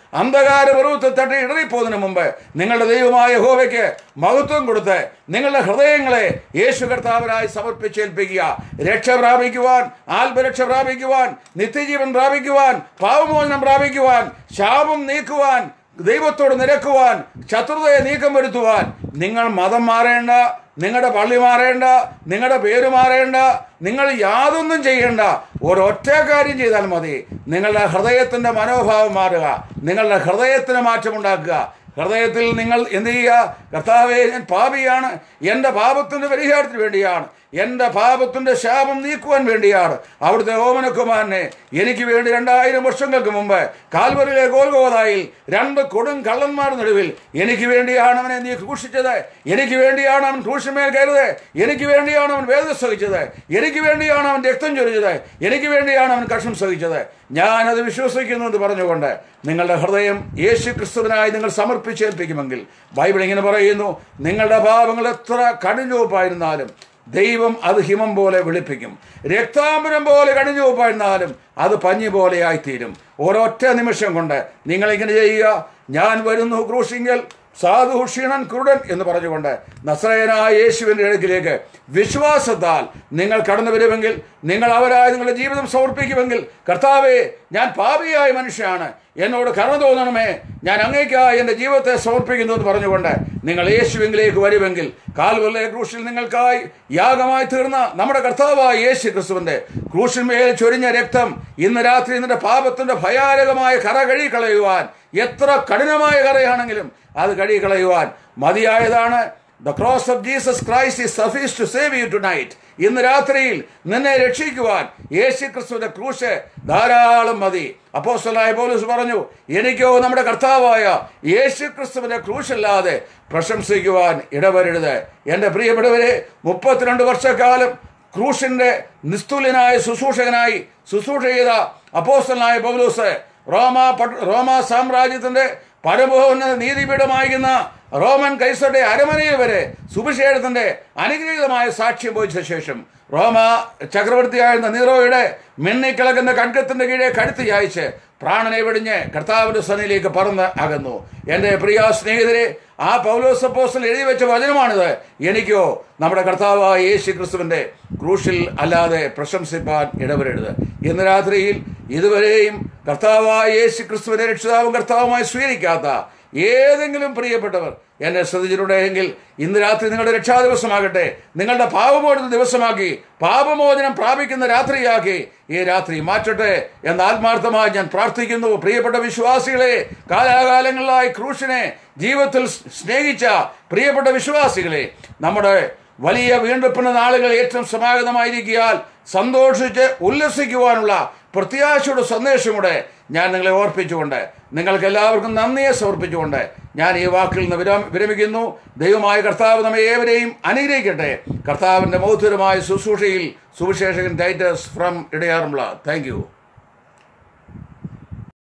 B: അന്ധകാര പർവ്വത്തെ തട്ടി ഇടറിപ്പോകുന്നതിന് മുമ്പ് നിങ്ങളുടെ ദൈവമായ യഹോവയ്ക്ക് മഹത്വം കൊടുത്ത് നിങ്ങളുടെ ഹൃദയങ്ങളെ യേശു കർത്താവിനായി സമർപ്പിച്ചേൽപ്പിക്കുക രക്ഷ പ്രാപിക്കുവാൻ ആത്മരക്ഷ പ്രാപിക്കുവാൻ നിത്യജീവൻ പ്രാപിക്കുവാൻ പാവമോചനം പ്രാപിക്കുവാൻ ശാപം നീക്കുവാൻ ദൈവത്തോട് നിരക്കുവാൻ ശത്രുതയെ നീക്കം വരുത്തുവാൻ നിങ്ങൾ മതം മാറേണ്ട നിങ്ങളുടെ പള്ളി മാറേണ്ട നിങ്ങളുടെ പേര് മാറേണ്ട നിങ്ങൾ യാതൊന്നും ചെയ്യേണ്ട ഒരൊറ്റ കാര്യം ചെയ്താൽ മതി നിങ്ങളുടെ ഹൃദയത്തിന്റെ മനോഭാവം മാറുക നിങ്ങളുടെ ഹൃദയത്തിന് മാറ്റമുണ്ടാക്കുക ഹൃദയത്തിൽ നിങ്ങൾ എന്ത് ചെയ്യുക കർത്താവെ ഞാൻ പാപിയാണ് എൻ്റെ പാപത്തിൻ്റെ പരിഹാരത്തിന് വേണ്ടിയാണ് എൻ്റെ പാപത്തിൻ്റെ ശാപം നീക്കുവാൻ വേണ്ടിയാണ് അവിടുത്തെ ഓമനകുമാരനെ എനിക്ക് വേണ്ടി രണ്ടായിരം വർഷങ്ങൾക്ക് മുമ്പ് കാൽവറിലെ ഗോൽഗോതായിൽ രണ്ട് കൊടും കള്ളന്മാർ നടുവിൽ എനിക്ക് വേണ്ടിയാണ് അവനെ നീ ക്രൂശിച്ചത് എനിക്ക് വേണ്ടിയാണ് അവൻ ക്രൂശമേൽ കയറുന്നത് എനിക്ക് വേണ്ടിയാണ് അവൻ വേദന സഹിച്ചത് എനിക്ക് വേണ്ടിയാണ് അവൻ രക്തം ചൊരിഞ്ഞത് എനിക്ക് വേണ്ടിയാണ് അവൻ കഷം സഹിച്ചത് ഞാനത് വിശ്വസിക്കുന്നു എന്ന് പറഞ്ഞുകൊണ്ട് നിങ്ങളുടെ ഹൃദയം യേശു ക്രിസ്തുവിനായി നിങ്ങൾ സമർപ്പിച്ചേൽപ്പിക്കുമെങ്കിൽ ബൈബിൾ ഇങ്ങനെ പറയുന്നു നിങ്ങളുടെ പാപങ്ങൾ എത്ര കടുഞ്ഞുവപ്പായിരുന്നാലും ദൈവം അത് ഹിമം പോലെ വെളുപ്പിക്കും രക്താംബരം പോലെ കടിഞ്ഞുവപ്പായിരുന്നാലും അത് പഞ്ഞി പോലെയായിത്തീരും ഒരൊറ്റ നിമിഷം കൊണ്ട് നിങ്ങളിങ്ങനെ ചെയ്യുക ഞാൻ വരുന്നു ക്രൂശിങ്കൽ സാധു ക്ഷീണൻ കുരുടൻ എന്ന് പറഞ്ഞുകൊണ്ട് നസ്രയനായ യേശുവിൻ്റെ അടുക്കിലേക്ക് വിശ്വാസത്താൽ നിങ്ങൾ കടന്നു വരുമെങ്കിൽ നിങ്ങൾ അവരായി നിങ്ങളുടെ ജീവിതം സമർപ്പിക്കുമെങ്കിൽ കർത്താവെ ഞാൻ പാപിയായ മനുഷ്യനാണ് എന്നോട് കരുണ തോന്നണമേ ഞാൻ അങ്ങേക്കായി എൻ്റെ ജീവിതത്തെ സമർപ്പിക്കുന്നു എന്ന് പറഞ്ഞുകൊണ്ട് നിങ്ങൾ യേശുവിലേക്ക് വരുമെങ്കിൽ കാൽവല്ലെ ക്രൂശിൽ നിങ്ങൾക്കായി യാഗമായി തീർന്ന നമ്മുടെ കർത്താവായ യേശു ക്രിസ്തുവിൻ്റെ ക്രൂശിന്മേൽ ചൊരിഞ്ഞ രക്തം ഇന്ന് രാത്രി നിന്റെ പാപത്തിന്റെ ഭയാനകമായ കറ കഴുകിക്കളയുവാൻ എത്ര കഠിനമായ കറയാണെങ്കിലും അത് കഴുകിക്കളയുവാൻ മതിയായതാണ് the cross of Jesus Christ is sufficient to save you tonight ഇന്ന് രാത്രിയിൽ നിന്നെ രക്ഷിക്കുവാൻ യേശു ക്രിസ്തുവിന്റെ ക്രൂശ് ധാരാളം മതി അപ്പോസ്റ്റലായ പോലീസ് പറഞ്ഞു എനിക്കോ നമ്മുടെ കർത്താവായ യേശു ക്രിസ്തുവിന്റെ ക്രൂശല്ലാതെ പ്രശംസിക്കുവാൻ ഇടവരരുത് എൻ്റെ പ്രിയപ്പെട്ടവരെ മുപ്പത്തിരണ്ട് വർഷക്കാലം ക്രൂശിന്റെ നിസ്തുല്യനായ ശുശ്രൂഷകനായി ശുശ്രൂഷ ചെയ്ത അപ്പോസ്റ്റലായ പൗലോസ് റോമ പട്ട- റോമ സാമ്രാജ്യത്തിന്റെ പരമോന്നത നീതിപീഠമായിരുന്ന റോമൻ കൈസറുടെ അരമനയിൽ വരെ സുവിശേഷത്തിന്റെ അനുഗ്രഹീതമായ സാക്ഷ്യം വഹിച്ച ശേഷം റോമ ചക്രവർത്തിയായിരുന്ന നീറോയുടെ മിന്നിക്കിളകുന്ന കൺകത്തിന്റെ കീഴെ കഴുത്ത് ചായച്ച് പ്രാണനെ വെടിഞ്ഞ് കർത്താവിന്റെ സന്നിലേക്ക് പറന്ന് അകന്നു എൻ്റെ പ്രിയ സ്നേഹിതരെ ആ പൗലോസ് അപ്പോസ്റ്റൽ എഴുതി വെച്ച വചനമാണിത് എനിക്കോ നമ്മുടെ കർത്താവായ യേശു ക്രിസ്തുവിന്റെ ക്രൂശിൽ അല്ലാതെ പ്രശംസിപ്പാൻ ഇടവരരുത് ഇന്ന് രാത്രിയിൽ ഇതുവരെയും കർത്താവായ യേശു ക്രിസ്തുവിനെ രക്ഷിതാവും കർത്താവുമായി സ്വീകരിക്കാത്ത ഏതെങ്കിലും പ്രിയപ്പെട്ടവർ എന്നെ ശ്രദ്ധിച്ചിട്ടുണ്ടെങ്കിൽ ഇന്ന് രാത്രി നിങ്ങളുടെ രക്ഷാ ദിവസമാകട്ടെ നിങ്ങളുടെ പാപമോചന ദിവസമാക്കി പാപമോചനം പ്രാപിക്കുന്ന രാത്രിയാക്കി ഈ രാത്രി മാറ്റട്ടെ എന്ന് ആത്മാർത്ഥമായി ഞാൻ പ്രാർത്ഥിക്കുന്നു പ്രിയപ്പെട്ട വിശ്വാസികളെ കാലാകാലങ്ങളിലായി ക്രൂശിനെ ജീവിതത്തിൽ സ്നേഹിച്ച പ്രിയപ്പെട്ട വിശ്വാസികളെ നമ്മുടെ വലിയ വീണ്ടെടുപ്പിന്റെ നാളുകൾ ഏറ്റവും സമാഗതമായിരിക്കിയാൽ സന്തോഷിച്ച് ഉല്ലസിക്കുവാനുള്ള പ്രത്യാശയുടെ സന്ദേശം കൂടെ ഞാൻ നിങ്ങളെ ഓർപ്പിച്ചുകൊണ്ട് നിങ്ങൾക്ക് എല്ലാവർക്കും നന്ദിയെ സമർപ്പിച്ചുകൊണ്ട് ഞാൻ ഈ വാക്കിൽ നിന്ന് വിരാമ വിരമിക്കുന്നു ദൈവമായ കർത്താവ് നമ്മെ ഏവരെയും അനുഗ്രഹിക്കട്ടെ കർത്താവിൻ്റെ മൗത്തരമായ ശുശ്രൂഷയിൽ സുവിശേഷകൻ ടൈറ്റസ് ഫ്രം ഇടയാറുമുള്ള താങ്ക് യു